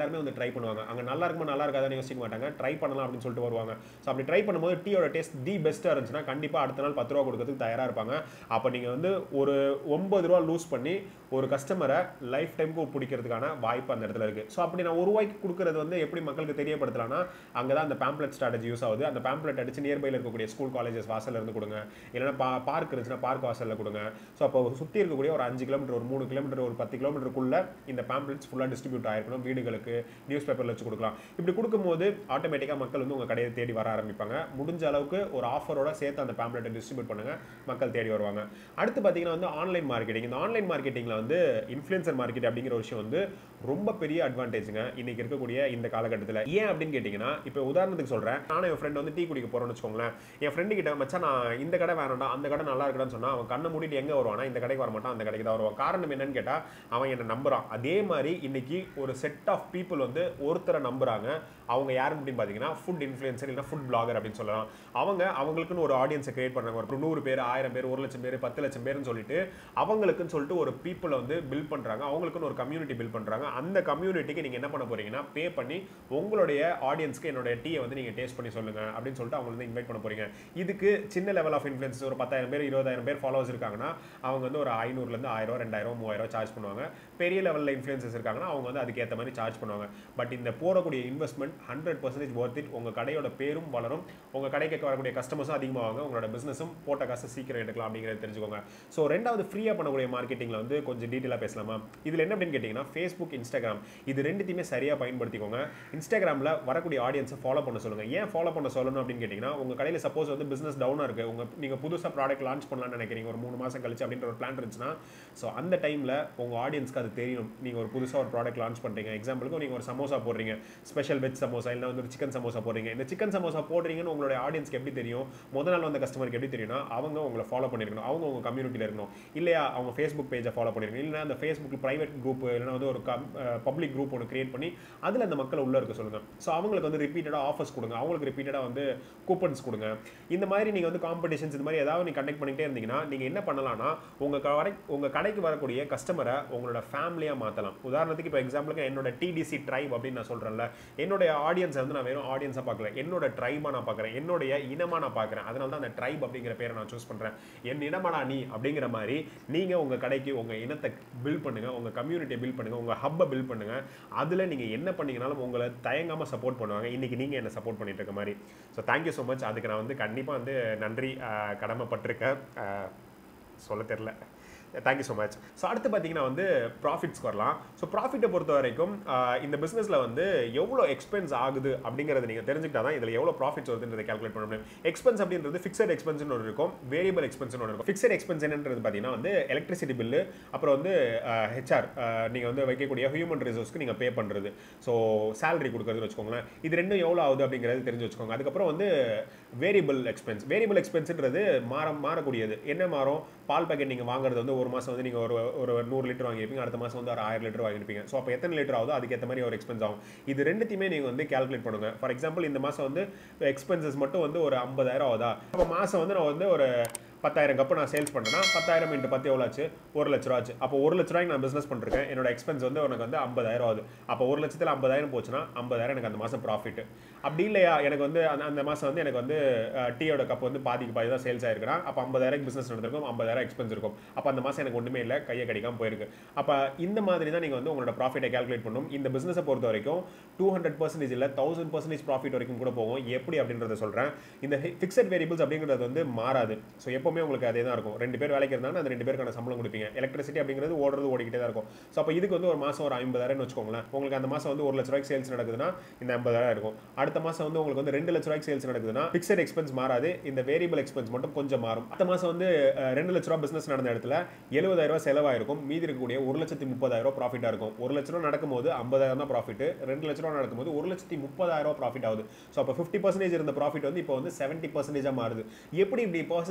எல்லாருமே வந்து ட்ரை பண்ணுவாங்க அங்கே நல்லா இருக்குமா நல்லா இருக்காதான்னு யோசிக்க மாட்டாங்க ட்ரை பண்ணலாம் அப்படின்னு சொல்லிட்டு வருவாங்க ஸோ அப்படி ட்ரை பண்ணும்போது டீயோட டேஸ்ட் தி பெஸ்ட்டாக இருந்துச்சுன்னா கண்டிப்பாக அடுத்த நாள் பத்து ரூபா கொடுக்கறதுக்கு தயாராக இருப்பாங்க அப்போ நீங்கள் வந்து ஒரு ஒன்பது ரூபா லூஸ் பண்ணி ஒரு கஸ்டமரை லைஃப் டைமுக்கு பிடிக்கிறதுக்கான வாய்ப்பு அந்த இடத்துல இருக்குது ஸோ அப்படி நான் ஒரு ரூபாய்க்கு கொடுக்குறது வந்து எப்படி மக்களுக்கு தெரியப்படுத்தலாம்னா அங்கே தான் அந்த பேம்ப்ளெட் ஸ்ட்ராட்டஜி யூஸ் ஆகுது அந்த பேம்ப்ளெட் அடிச்சு நியர்பையில் இருக்கக்கூடிய ஸ்கூல் காலேஜஸ் வாசல்ல இருந்து கொடுங்க இல்லைன்னா பா பார்க் இருந்துச்சுன்னா பார்க் வாசலில் கொடுங்க ஸோ அப்போ சுற்றி இருக்கக்கூடிய ஒரு அஞ்சு கிலோமீட்டர் ஒரு மூணு கிலோமீட்டர் ஒரு பத்து கிலோமீட்டருக்குள்ள இந்த பேம்ப்ளெட்ஸ் ஃபுல்லாக டிஸ்ட்ரிபியூட் ஆயிருக்கணும் வீடுகளுக்கு நியூஸ் பேப்பரில் வச்சு கொடுக்கலாம் இப்படி கொடுக்கும்போது ஆட்டோமேட்டிக்காக மக்கள் வந்து உங்கள் கடையை தேடி வர ஆரம்பிப்பாங்க முடிஞ்ச அளவுக்கு ஒரு ஆஃபரோட சேர்த்து அந்த பேம்ப்ளெட்டை டிஸ்ட்ரிபியூட் பண்ணுங்க மக்கள் தேடி வருவாங்க அடுத்து பார்த்தீங்கன்னா வந்து ஆன்லைன் மார்க்கெட்டிங் இந்த ஆன்லைன் மார்க்கெட்டிங்கில் வந்து இன்ஃப்ளூயன்சர் மார்க்கெட் அப்படிங்கிற ஒரு விஷயம் வந்து ரொம்ப பெரிய அட்வான்டேஜுங்க இன்னைக்கு இருக்கக்கூடிய இந்த காலகட்டத்தில் ஏன் அப்படின்னு கேட்டிங்கன்னா இப்போ உதாரணத்துக்கு சொல்கிறேன் நானும் என் ஃப்ரெண்ட் வந்து டீ குடிக்க போகிறோம்னு வச்சுக்கோங்களேன் என் ஃப்ரெண்டு கிட்ட மச்சான் நான் இந்த கடை வேணாம்டா அந்த கடை நல்லா இருக்குடான்னு சொன்னா அவன் கண்ணை மூடிட்டு எங்கே வருவானா இந்த கடைக்கு வர மாட்டான் அந்த கடைக்கு தான் வருவான் காரணம் என்னன்னு கேட்டால் அவன் என்னை நம்புறான் அதே மாதிரி இன்னைக்கு ஒரு செட் ஆஃப் பீப்புள் வந்து ஒருத்தரை நம்புறாங்க அவங்க யாருன்னு அப்படின்னு பார்த்தீங்கன்னா ஃபுட் இன்ஃப்ளூயன்சர் இல்லைன்னா ஃபுட் பிளாகர் அப்படின்னு சொல்லலாம் அவங்க அவங்களுக்குன்னு ஒரு ஆடியன்ஸை கிரியேட் பண்ணுறாங்க ஒரு நூறு பேர் ஆயிரம் பேர் ஒரு லட்சம் பேர் பத்து லட்சம் பேர்னு சொல்லிட்டு அவங்களுக்குன்னு சொல்லிட்டு ஒரு பீப்புளை வந்து பில்ட் பண்ணுறாங்க அவங்களுக்குன்னு ஒரு கம்யூனிட்டி பில்ட் பண்ணுறாங்க அந்த கம்யூனிட்டிக்கு நீங்கள் என்ன பண்ண போறீங்கன்னா பே பண்ணி உங்களுடைய ஆடியன்ஸ்க்கு என்னோட டீயை வந்து நீங்கள் டேஸ்ட் பண்ணி சொல்லுங்க அப்படின்னு சொல்லிட்டு அவங்க வந்து இன்வைட் பண்ண போறீங்க இதுக்கு சின்ன லெவல் ஆஃப் இன்ஃப்ளூயன்ஸ் ஒரு பத்தாயிரம் பேர் இருபதாயிரம் பேர் ஃபாலோவர்ஸ் இருக்காங்கன்னா அவங்க வந்து ஒரு ஐநூறுலேருந்து ஆயிரம் ரெண்டாயிரம் மூவாயிரம் சார்ஜ் பண்ணுவாங்க பெரிய லெவலில் இன்ஃப்ளூயன்சஸ் இருக்காங்கன்னா அவங்க வந்து அதுக்கேற்ற மாதிரி சார்ஜ் பண்ணுவாங்க பட் இந்த போடக்கூடிய investment hundred percentage worth it உங்கள் கடையோட பேரும் வளரும் உங்கள் கடைக்கு வரக்கூடிய கஸ்டமர்ஸும் அதிகமாகும் உங்களோட பிஸ்னஸும் போட்ட காசு சீக்கிரம் எடுக்கலாம் அப்படிங்கிறத தெரிஞ்சுக்கோங்க ஸோ ரெண்டாவது ஃப்ரீயாக பண்ணக்கூடிய மார்க்கெட்டிங்கில் வந்து கொஞ்சம் டீட்டெயிலாக பேசலாமா இதில் என்ன அப்படின்னு கேட்டிங்கன்னா ஃபேஸ்புக் இன்ஸ்டாகிராம் இது ரெண்டுத்தையுமே சரியாக பயன்படுத்திக்கோங்க இன்ஸ்டாகிராமில் வரக்கூடிய ஆடியன்ஸை ஃபாலோ பண்ண சொல்லுங்கள் ஏன் ஃபாலோ பண்ண சொல்லணும் அப்படின்னு கேட்டிங்கன்னா உங்கள் கடையில் சப்போஸ் வந்து பிஸ்னஸ் டவுனாக இருக்குது உங்கள் நீங்கள் புதுசாக ப்ராடக்ட் லான்ச் பண்ணலாம்னு நினைக்கிறீங்க ஒரு மூணு மாதம் கழிச்சு அப்படின்ற ஒரு பிளான் இருந்துச்சுன்னா ஸோ அந்த டைமில் உங்கள் ஆடியன்ஸ்க்கு அது தெரியும் நீங்கள் ஒரு புதுசாக ஒரு ப்ராடக்ட் லான்ச் பண்ணுறீங்க எக்ஸாம்பிளுக்கு நீங்கள் ஒரு சமோசா போடுறீங்க ஸ்பெஷல் வெஜ் சமோசா இல்லை வந்து ஒரு சிக்கன் சமோசா போடுறீங்க இந்த சிக்கன் சமோசா போடுறீங்கன்னு உங்களுடைய ஆடியன்ஸ்க்கு எப்படி தெரியும் முதல் நாள் வந்த கஸ்டமருக்கு எப்படி தெரியும்னா அவங்க உங்களை ஃபாலோ பண்ணிருக்கணும் அவங்க உங்கள் கம்யூனிட்டியில் இருக்கணும் இல்லையா அவங்க ஃபேஸ்புக் பேஜை ஃபாலோ பண்ணிருக்கணும் இல்லைன்னா அந்த ஃபேஸ்புக் ப்ரைவேட் குரூப் இல்லைன்னா வந்து ஒரு பப்ளிக் குரூப் ஒன்று கிரியேட் பண்ணி அதில் அந்த மக்களை உள்ள இருக்க சொல்லுங்கள் ஸோ அவங்களுக்கு வந்து ரிப்பீட்டடாக ஆஃபர்ஸ் கொடுங்க அவங்களுக்கு ரிப்பீட்டடாக வந்து கூப்பன்ஸ் கொடுங்க இந்த மாதிரி நீங்கள் வந்து காம்படிஷன்ஸ் இந்த மாதிரி ஏதாவது நீங்கள் கண்டக்ட் பண்ணிகிட்டே இருந்தீங்கன்னா நீங்கள் என்ன பண்ணலாம்னா உங்கள் கடை உங்கள் கடைக்கு வரக்கூடிய கஸ்டமரை உங்களோட ஃபேமிலியாக மாற்றலாம் உதாரணத்துக்கு இப்போ எக்ஸாம்பிளுக்கு என்னோட டிடிசி ட்ரைப் அப்படின்னு நான் சொல்கிறேன்ல என்னுடைய ஆடியன்ஸை வந்து நான் வெறும் ஆடியன்ஸாக பார்க்கல என்னோட ட்ரைபாக நான் பார்க்குறேன் என்னுடைய இனமாக நான் பார்க்குறேன் அதனால தான் அந்த ட்ரைப் அப்படிங்கிற பேரை நான் சூஸ் பண்ணுறேன் என் இனமாடா நீ அப்படிங்கிற மாதிரி நீங்கள் உங்கள் கடைக்கு உங்கள் இனத்தை பில்ட் பண்ணுங்கள் உங்கள் கம்யூனிட்டியை பில்ட் பண்ணுங்கள் உங்கள் ஹப்பை பில்ட் பண்ணுங்கள் அதில் நீங்கள் என்ன பண்ணீங்கனாலும் உங்களை தயங்காமல் சப்போர்ட் பண்ணுவாங்க இன்றைக்கி நீங்கள் என்ன சப்போர்ட் பண்ணிட்டு இருக்க மாதிரி ஸோ தேங்க்யூ ஸோ மச் அதுக்கு நான் வந்து கண்டிப்பாக வந்து நன்றி ஆஹ், கடமைப்பட்டிருக்கேன் ஆஹ், சொல்ல தெரில தேங்க்யூ ஸோ மச் ஸோ அடுத்து பார்த்தீங்கன்னா வந்து ப்ராஃபிட்ஸ்க்கு வரலாம் ஸோ ப்ராஃபிட்டை பொறுத்த வரைக்கும் ஆஹ், இந்த பிஸ்னஸில் வந்து எவ்வளோ எக்ஸ்பென்ஸ் ஆகுது அப்படிங்கிறத நீங்கள் தெரிஞ்சுக்கிட்டா தான் இதில் எவ்வளோ ப்ராஃபிட்ஸ் வருதுன்றதை கால்குலேட் பண்ண முடியும் எக்ஸ்பென்ஸ் அப்படின்றது ஃபிக்ஸட் எக்ஸ்பென்ஸ்னு ஒன்று இருக்கும் வேரியபிள் எக்ஸ்பென்ஸ்னு ஒன்று இருக்கும் ஃபிக்ஸட் எக்ஸ்பென்ஸ் என்னன்றது பார்த்தீங்கன்னா வந்து எலக்ட்ரிசிட்டி பில்லு அப்புறம் வந்து ஹெச்ஆர் நீங்கள் வந்து வைக்கக்கூடிய ஹியூமன் ரிசோர்ஸ்க்கு நீங்கள் பே பண்ணுறது ஸோ சேலரி கொடுக்குறதுன்னு வச்சுக்கோங்களேன் இது ரெண்டும் எவ்வளோ ஆகுது அப்படிங்கிறது தெரிஞ்சு வச்சுக்கோங்க அதுக்கப்புறம் வந்து வேரியபிள் எக்ஸ்பென்ஸ் வேரியபிள் எக்ஸ்பென்ஸ்ன்றது மாற மாறக்கூடியது என்ன மாறும் பால் பாக்கெட் நீங்கள் வாங்குறது வந்து ஒரு மாதம் வந்து நீங்கள் ஒரு ஒரு நூறு லிட்டர் வாங்கியிருப்பீங்க அடுத்த மாதம் வந்து ஒரு ஆயிரம் லிட்டர் வாங்கியிருப்பீங்க ஸோ அப்போ எத்தனை லிட்டர் ஆகுதோ அதுக்கேற்ற மாதிரி ஒரு எக்ஸ்பென்ஸ் ஆகும் இது ரெண்டுத்தையுமே நீங்கள் வந்து கால்குலேட் பண்ணுங்க ஃபார் எக்ஸாம்பிள் இந்த மாதம் வந்து எக்ஸ்பென்சஸ் மட்டும் வந்து ஒரு ஐம்பதாயிரம் ஆகுதா அப்போ மாதம் வந்து நான் வந்து ஒரு பத்தாயிரம் கப்பு நான் சேல்ஸ் பண்ணேன்னா பத்தாயிரம் இன்ட்டு பத்து எவ்வளோ ஆச்சு ஒரு லட்ச ரூபா ஆச்சு அப்போ ஒரு லட்ச ரூபாய்க்கு நான் பிஸ்னஸ் பண்ணிருக்கேன் என்னோட எக்ஸ்பென்ஸ் வந்து உனக்கு வந்து ஐம்பதாயிரம் ஆகுது அப்போ ஒரு லட்சத்தில் ஐம்பதாயிரம் போச்சுன்னா ஐம்பதாயிரம் எனக்கு அந்த மாதம் ப்ராஃபிட் அப்படி இல்லையா எனக்கு வந்து அந்த அந்த மாதம் வந்து எனக்கு வந்து டீயோட கப் வந்து பாதிக்கு பாதி தான் சேல்ஸ் ஆயிருக்குன்னா அப்போ ஐம்பதாயிரம் பிஸ்னஸ் நடந்திருக்கும் ஐம்பதாயிரம் எக்ஸ்பென்ஸ் இருக்கும் அப்போ அந்த மாதம் எனக்கு ஒன்றுமே இல்லை கையை கிடைக்காம போயிருக்கு அப்போ இந்த மாதிரி தான் நீங்கள் வந்து உங்களோட ப்ராஃபிட்டை கால்குலேட் பண்ணணும் இந்த பிஸ்னஸை பொறுத்த வரைக்கும் டூ ஹண்ட்ரட் பர்சன்டேஜ் இல்லை தௌசண்ட் பர்சன்டேஜ் ப்ராஃபிட் வரைக்கும் கூட போகும் எப்படி அப்படின்றத சொல்கிறேன் இந்த ஃபிக்ஸட் வேரியபிள்ஸ் அப்படிங்கிறது வந்து மாறாது ஸோ எப்பவுமே உங்களுக்கு அதே தான் இருக்கும் ரெண்டு பேர் வேலைக்கு இருந்தாலும் அந்த ரெண்டு பேருக்கான சம்பளம் கொடுப்பீங்க எலக்ட்ரிசிட்டி அப்படிங்கிறது ஓடுறது ஓடிக்கிட்டே தான் இருக்கும் ஸோ அப்போ இதுக்கு வந்து ஒரு மாதம் ஒரு ஐம்பதாயிரம்னு வச்சுக்கோங்களேன் உங்களுக்கு அந்த மாதம் வந்து ஒரு லட்ச ரூபாய்க்கு சேல்ஸ் நடக்குதுன்னா இந்த ஐம்பதாயிரம் இருக்கும் அடுத்த மாதம் வந்து உங்களுக்கு வந்து ரெண்டு லட்ச ரூபாய்க்கு சேல்ஸ் நடக்குதுன்னா ஃபிக்ஸட் எக்ஸ்பென்ஸ் மாறாது இந்த வேரியபிள் எக்ஸ்பென்ஸ் மட்டும் கொஞ்சம் மாறும் அடுத்த மாதம் வந்து அஹ், ரெண்டு லட்ச ரூபா பிஸ்னஸ் நடந்த இடத்துல எழுபதாயிரம் ரூபாய் செலவாயிருக்கும் மீதி இருக்கக்கூடிய ஒரு லட்சத்தி முப்பதாயிரம் ரூபாய் ப்ராஃபிட்டாக இருக்கும் ஒரு லட்ச ரூபா நடக்கும்போது ஐம்பதாயிரம் தான் ப்ராஃபிட் ரெண்டு லட்ச ரூபா நடக்கும்போது ஒரு லட்சத்தி முப்பதாயிரம் ரூபாய் ப்ராஃபிட் ஆகுது ஸோ அப்போ ஃபிஃப்டி பர்சன்டேஜ் இருந்த ப்ராஃபிட் வந்து இப்போ வந்து செவன்ட்டி பர்சன்டேஜாக மாறுது எப்படி இப்படி பர்சன்டேஜ் இன்க்ரீஸ்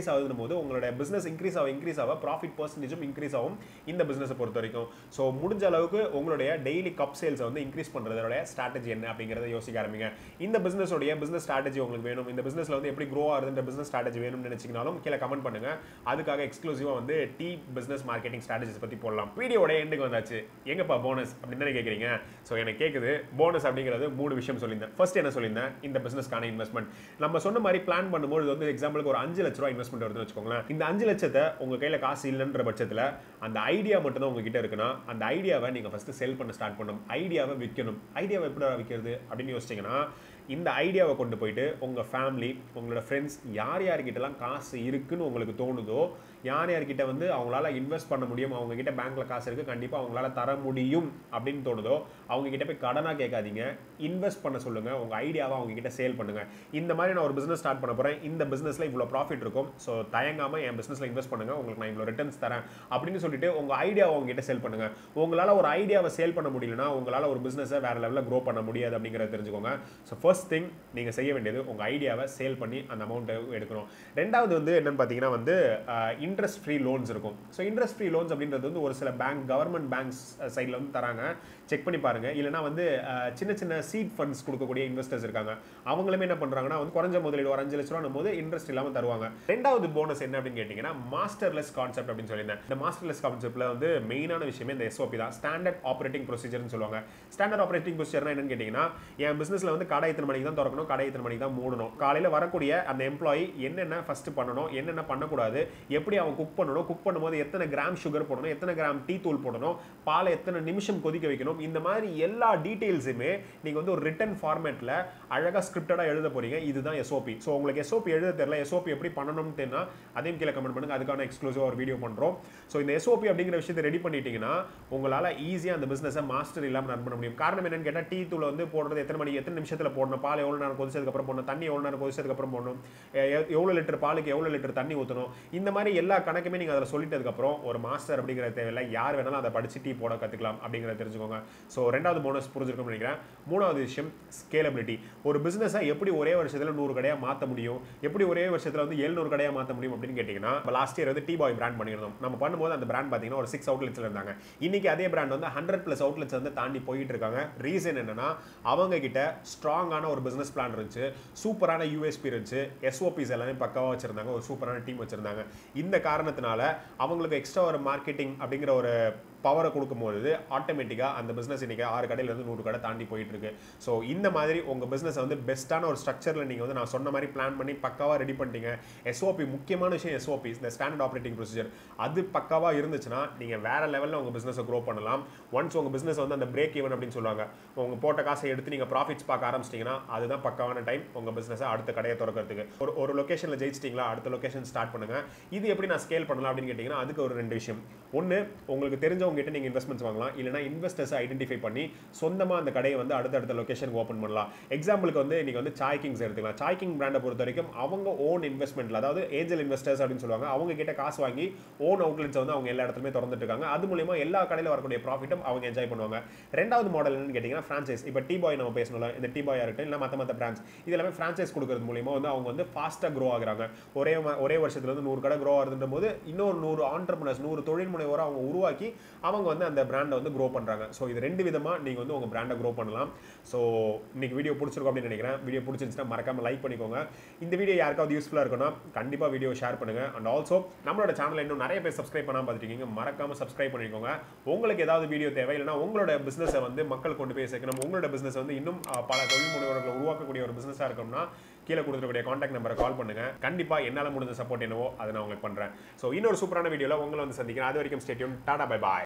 இன்க்ரீஸ் ஆகுதுன்னு போது உங்களோட பிசினஸ் இன்க்ரீஸ் ஆகும் இன்க்ரீஸ் ஆக ப்ராஃபிட் பர்சன்டேஜும் இன்க்ரீஸ் ஆகும் இந்த பிசினஸை பொறுத்த வரைக்கும் ஸோ முடிஞ்ச அளவுக்கு உங்களுடைய டெய்லி கப் சேல்ஸை வந்து இன்க்ரீஸ் பண்ணுறதோட ஸ்ட்ராட்டஜி என்ன அப்படிங்கிறத யோசிக்க ஆரம்பிங்க இந்த பிசினஸோடைய பிசினஸ் ஸ்ட்ராட்டஜி உங்களுக்கு வேணும் இந்த பிசினஸ்ல வந்து எப்படி க்ரோ ஆகுதுன்ற பிசினஸ் ஸ்ட்ராட்டஜி வேணும்னு நினைச்சிங்கனாலும் கீழே கமெண்ட் பண்ணுங்க அதுக்காக எக்ஸ்க்ளூசிவாக வந்து டி பிசினஸ் மார்க்கெட்டிங் ஸ்ட்ராட்டஜிஸ் பற்றி போடலாம் வீடியோட எண்டுக்கு வந்தாச்சு எங்கப்பா போனஸ் அப்படின்னு தானே கேட்குறீங்க ஸோ எனக்கு கேட்குது போனஸ் அப்படிங்கிறது மூணு விஷயம் சொல்லியிருந்தேன் ஃபர்ஸ்ட் என்ன சொல்லியிருந்தேன் இந்த பிசினஸ்க்கான இன்வெஸ்ட்மெண்ட் நம்ம சொன்ன மாதிரி பிளான் பண்ணும்போது இது வந்து எக்ஸாம்பிளுக்கு ஒரு அஞ்சு லட்ச ரூபா இன்வெஸ்ட்மெண்ட் வருதுன்னு வச்சுக்கோங்களேன் இந்த அஞ்சு லட்சத்தை உங்க கையில காசு இல்லைன்ற பட்சத்தில் அந்த ஐடியா மட்டும் தான் உங்ககிட்ட இருக்குன்னா அந்த ஐடியாவை நீங்க ஃபர்ஸ்ட் செல் பண்ண ஸ்டார்ட் பண்ணணும் ஐடியாவை விற்கணும் ஐடியாவை எப்படி விற்கிறது அப்படின்னு யோசிச்சீங்கன்னா இந்த ஐடியாவை கொண்டு போயிட்டு உங்கள் ஃபேமிலி உங்களோட ஃப்ரெண்ட்ஸ் யார் யார்கிட்டலாம் காசு இருக்குன்னு உங்களுக்கு தோணுதோ யார் யார்கிட்ட வந்து அவங்களால இன்வெஸ்ட் பண்ண முடியும் அவங்க கிட்ட பேங்க்ல காசு இருக்கு கண்டிப்பாக அவங்களால தர முடியும் அப்படின்னு தோணுதோ அவங்க கிட்ட போய் கடனாக கேட்காதீங்க இன்வெஸ்ட் பண்ண சொல்லுங்க உங்க ஐடியாவை அவங்க கிட்ட சேல் பண்ணுங்க இந்த மாதிரி நான் ஒரு பிசினஸ் ஸ்டார்ட் பண்ண போறேன் இந்த பிசினஸ்ல இவ்வளோ ப்ராஃபிட் இருக்கும் ஸோ தயங்காம என் பிசினஸ்ல இன்வெஸ்ட் பண்ணுங்க உங்களுக்கு நான் இவ்வளோ ரிட்டர்ன்ஸ் தரேன் அப்படின்னு சொல்லிட்டு உங்க ஐடியாவை அவங்க கிட்ட சேல் பண்ணுங்க உங்களால ஒரு ஐடியாவை சேல் பண்ண முடியலனா உங்களால ஒரு பிசினஸை வேற லெவலில் க்ரோ பண்ண முடியாது அப்படிங்கிறத தெரிஞ்சுக்கோங்க ஸோ ஃபர்ஸ்ட் திங் நீங்க செய்ய வேண்டியது உங்க ஐடியாவை சேல் பண்ணி அந்த அமௌண்ட்டை எடுக்கணும் ரெண்டாவது வந்து என்னன்னு பார்த்தீங்கன்னா வந்து இன்ட்ரெஸ்ட் ஃப்ரீ லோன்ஸ் இருக்கும் ஸோ இன்ட்ரெஸ்ட் ஃப்ரீ லோன்ஸ் அப்படின்றது வந்து ஒரு சில பேங்க் கவர்மெண்ட் பேங்க்ஸ் சைடில் வந்து தராங்க செக் பண்ணி பாருங்க இல்லைனா வந்து அஹ், சின்ன சின்ன சீட் ஃபண்ட்ஸ் கொடுக்கக்கூடிய இன்வெஸ்டர்ஸ் இருக்காங்க அவங்களுமே என்ன பண்றாங்கன்னா வந்து குறைஞ்ச முதலீடு ஒரு அஞ்சு லட்ச ரூபா போது இன்ட்ரெஸ்ட் இல்லாமல் தருவாங்க ரெண்டாவது போனஸ் என்ன அப்படின்னு கேட்டிங்கன்னா மாஸ்டர்லெஸ் கான்செப்ட் அப்படின்னு சொல்லியிருந்தேன் இந்த மாஸ்டர்லெஸ் கான்செப்ட்ல வந்து மெயினான விஷயமே இந்த எஸ்ஓபி தான் ஸ்டாண்டர்ட் ஆப்ரேட்டிங் ப்ரொசீஜர்னு சொல்லுவாங்க ஸ்டாண்டர்ட் ஆப்ரேட்டிங் ப்ரொசீஜர்னா என்னன்னு கேட்டிங்கன்னா என் பிசினஸ்ல வந்து கடை எத்தனை மணிக்கு தான் திறக்கணும் கடை எத்தனை மணிக்கு தான் மூடணும் காலையில் வரக்கூடிய அந்த எம்ப்ளாயி என்னென்ன ஃபர்ஸ்ட் பண்ணணும் என்னென்ன பண்ணக்கூடாது எப்படி அவன் குக் பண்ணணும் குக் பண்ணும்போது எத்தனை கிராம் சுகர் போடணும் எத்தனை கிராம் டீ தூள் போடணும் பாலை எத்தனை நிமிஷம் கொதிக்க வைக்கணும் இந்த மாதிரி எல்லா டீட்டெயில்ஸுமே நீங்கள் வந்து ஒரு ரிட்டன் ஃபார்மேட்டில் அழகாக ஸ்கிரிப்டடாக எழுத போறீங்க இதுதான் எஸ்ஓபி ஸோ உங்களுக்கு எஸ்ஓபி எழுத தெரியல எஸ்ஓபி எப்படி பண்ணணும்னு தெரியும்னா அதையும் கீழே கமெண்ட் பண்ணுங்க அதுக்கான எக்ஸ்க்ளூசிவாக ஒரு வீடியோ பண்ணுறோம் ஸோ இந்த எஸ்ஓபி அப்படிங்கிற விஷயத்தை ரெடி பண்ணிட்டீங்கன்னா உங்களால் ஈஸியாக அந்த பிஸ்னஸை மாஸ்டர் இல்லாமல் ரன் பண்ண முடியும் காரணம் என்னன்னு கேட்டால் டீ தூளை வந்து போடுறது எத்தனை மணிக்கு எத்தனை நிமிஷத்தில் போடணும் பால் எவ்வளோ நேரம் கொதிச்சதுக்கப்புறம் போடணும் தண்ணி எவ்வளோ நேரம் கொதிச்சதுக்கப்புறம் போடணும் எ- எ- எவ்வளோ லிட்டர் பாலுக்கு எவ்வளோ லிட்டர் தண்ணி ஊற்றணும் இந்த மாதிரி எல்லா கணக்குமே நீங்கள் அதில் சொல்லிட்டதுக்கப்புறம் ஒரு மாஸ்டர் அப்படிங்கிற தேவையில்லை யார் வேணாலும் அதை படிச்சு டீ போட கற்றுக்கலாம் அப்படிங்கிறத தெரிஞ்சுக்கோங்க ஸோ ரெண்டாவது போனஸ் புரிஞ்சிருக்கும்னு நினைக்கிறேன் மூணாவது விஷயம் ஸ்கேலபிலிட்டி ஒரு பிஸ்னஸை எப்படி ஒரே வருஷத்தில் நூறு கடையாக மாற்ற முடியும் எப்படி ஒரே வருஷத்தில் வந்து எழுநூறு கடையாக மாற்ற முடியும் அப்படின்னு கேட்டிங்கன்னா லாஸ்ட் இயர் வந்து டீ பாய் பிராண்ட் பண்ணியிருந்தோம் நம்ம பண்ணும்போது அந்த பிராண்ட் பார்த்தீங்கன்னா ஒரு சிக்ஸ் அவுட்லெட்ஸில் இருந்தாங்க இன்னைக்கு அதே பிராண்ட் வந்து ஹண்ட்ரட் ப்ளஸ் அவுட்லெட்ஸ் வந்து தாண்டி போயிட்டு இருக்காங்க ரீசன் என்னன்னா அவங்க கிட்ட ஸ்ட்ராங்கான ஒரு பிசினஸ் பிளான் இருந்துச்சு சூப்பரான யூஎஸ்பி இருந்துச்சு எஸ்ஓபிஸ் எல்லாமே பக்காவாக வச்சிருந்தாங்க ஒரு சூப்பரான டீம் வச்சிருந்தாங்க இந்த காரணத்தினால அவங்களுக்கு எக்ஸ்ட்ரா ஒரு மார்க்கெட்டிங் அப்படிங்கிற ஒரு பவரை கொடுக்கும்போது ஆட்டோமேட்டிக்காக அந்த பிஸ்னஸ் இன்னைக்கு ஆறு கடையில இருந்து நூறு கடை தாண்டி போயிட்டு இருக்கு ஸோ இந்த மாதிரி உங்கள் பிஸ்னஸ் வந்து பெஸ்ட்டான ஒரு ஸ்ட்ரக்சரில் நீங்கள் வந்து நான் சொன்ன மாதிரி பிளான் பண்ணி பக்காவாக ரெடி பண்ணிட்டீங்க எஸ்ஓபி முக்கியமான விஷயம் எஸ்ஓபி இந்த ஸ்டாண்டர்ட் ஆப்ரேட்டிங் ப்ரொசீஜர் அது பக்காவாக இருந்துச்சுன்னா நீங்கள் வேற லெவலில் உங்கள் பிஸ்னஸை க்ரோ பண்ணலாம் ஒன்ஸ் உங்கள் பிஸ்னஸ் வந்து அந்த பிரேக் ஈவன் அப்படின்னு சொல்லுவாங்க உங்கள் போட்ட காசை எடுத்து நீங்கள் ப்ராஃபிட்ஸ் பார்க்க ஆரம்பிச்சிட்டிங்கன்னா அதுதான் பக்காவான டைம் உங்கள் பிஸ்னஸை அடுத்த கடையை திறக்கிறதுக்கு ஒரு ஒரு லொக்கேஷனில் ஜெயிச்சிட்டிங்களா அடுத்த லொக்கேஷன் ஸ்டார்ட் பண்ணுங்க இது எப்படி நான் ஸ்கேல் பண்ணலாம் அப்படின்னு கேட்டிங்கன்னா அதுக்கு ஒரு ரெண்டு விஷயம் ஒன்று உங்களுக்கு தெரிஞ்சவங்க கிட்ட நீங்கள் இன்வெஸ்ட்மெண்ட்ஸ் வாங்கலாம் இல்லைனா இன்வெஸ்டர்ஸை ஐடென்டிஃபை பண்ணி சொந்தமாக அந்த கடையை வந்து அடுத்தடுத்த லொக்கேஷனுக்கு ஓப்பன் பண்ணலாம் எக்ஸாம்பிளுக்கு வந்து நீங்கள் வந்து சாய் கிங்ஸ் எடுத்துக்கலாம் சாய் கிங் பிராண்டை பொறுத்த வரைக்கும் அவங்க ஓன் இன்வெஸ்ட்மெண்ட்ல அதாவது ஏஞ்சல் இன்வெஸ்டர்ஸ் அப்படின்னு சொல்லுவாங்க அவங்க கிட்ட காசு வாங்கி ஓன் அவுட்லெட்ஸ் வந்து அவங்க எல்லா இடத்துலையுமே திறந்துட்டு இருக்காங்க அது மூலியமா எல்லா கடையில் வரக்கூடிய ப்ராஃபிட்டும் அவங்க என்ஜாய் பண்ணுவாங்க ரெண்டாவது மாடல் என்னன்னு கேட்டிங்கன்னா ஃப்ரான்ச்சைஸ் இப்போ டீ பாய் நம்ம பேசணும்ல இந்த டீ பாயாக இருக்கட்டும் இல்லை மற்ற மற்ற பிராண்ட்ஸ் இது எல்லாமே ஃப்ரான்ச்சைஸ் கொடுக்கறது மூலியமா வந்து அவங்க வந்து ஃபாஸ்ட்டாக க்ரோ ஆகுறாங்க ஒரே ம- ஒரே வருஷத்துல வந்து நூறு கடை க்ரோ ஆகுதுன்ற போது இன்னொரு நூறு ஆண்டர்பனர்ஸ் நூறு தொழில் முனைவோரை அவங்க உருவாக்கி அவங்க வந்து அந்த பிராண்டை வந்து க்ரோ பண்றாங்க ஸோ இது ரெண்டு விதமா நீங்க வந்து உங்க பிராண்டை க்ரோ பண்ணலாம் ஸோ இன்னைக்கு வீடியோ பிடிச்சிருக்கும் அப்படின்னு நினைக்கிறேன் வீடியோ பிடிச்சிருந்துச்சுன்னா மறக்காம லைக் பண்ணிக்கோங்க இந்த வீடியோ யாருக்காவது யூஸ்ஃபுல்லாக இருக்குன்னா கண்டிப்பா வீடியோ ஷேர் பண்ணுங்க அண்ட் ஆல்சோ நம்மளோட சேனலை இன்னும் நிறைய பேர் சப்ஸ்கிரைப் பண்ணாம பார்த்துருக்கீங்க மறக்காம சப்ஸ்கிரைப் பண்ணிக்கோங்க உங்களுக்கு ஏதாவது வீடியோ தேவை இல்லைன்னா உங்களோட பிசினஸை வந்து மக்கள் கொண்டு போய் சேர்க்கணும் உங்களோட பிசினஸ் வந்து இன்னும் அஹ், பல தொழில் முனைவர்களை உருவாக்கக்கூடிய ஒரு பிசினஸாக இருக்கணும்னா கீழே கொடுத்துருக்கூடிய காண்டாக்ட் நம்பரை கால் பண்ணுங்க கண்டிப்பா என்னால முடிஞ்ச சப்போர்ட் என்னவோ அதை நான் உங்களுக்கு பண்றேன் ஸோ இன்னொரு சூப்பரான வீடியோல உங்களை வந்து சந்திக்கிறேன் அது வரைக்கும் ஸ்டேட்யூன் டாடா பை பாய்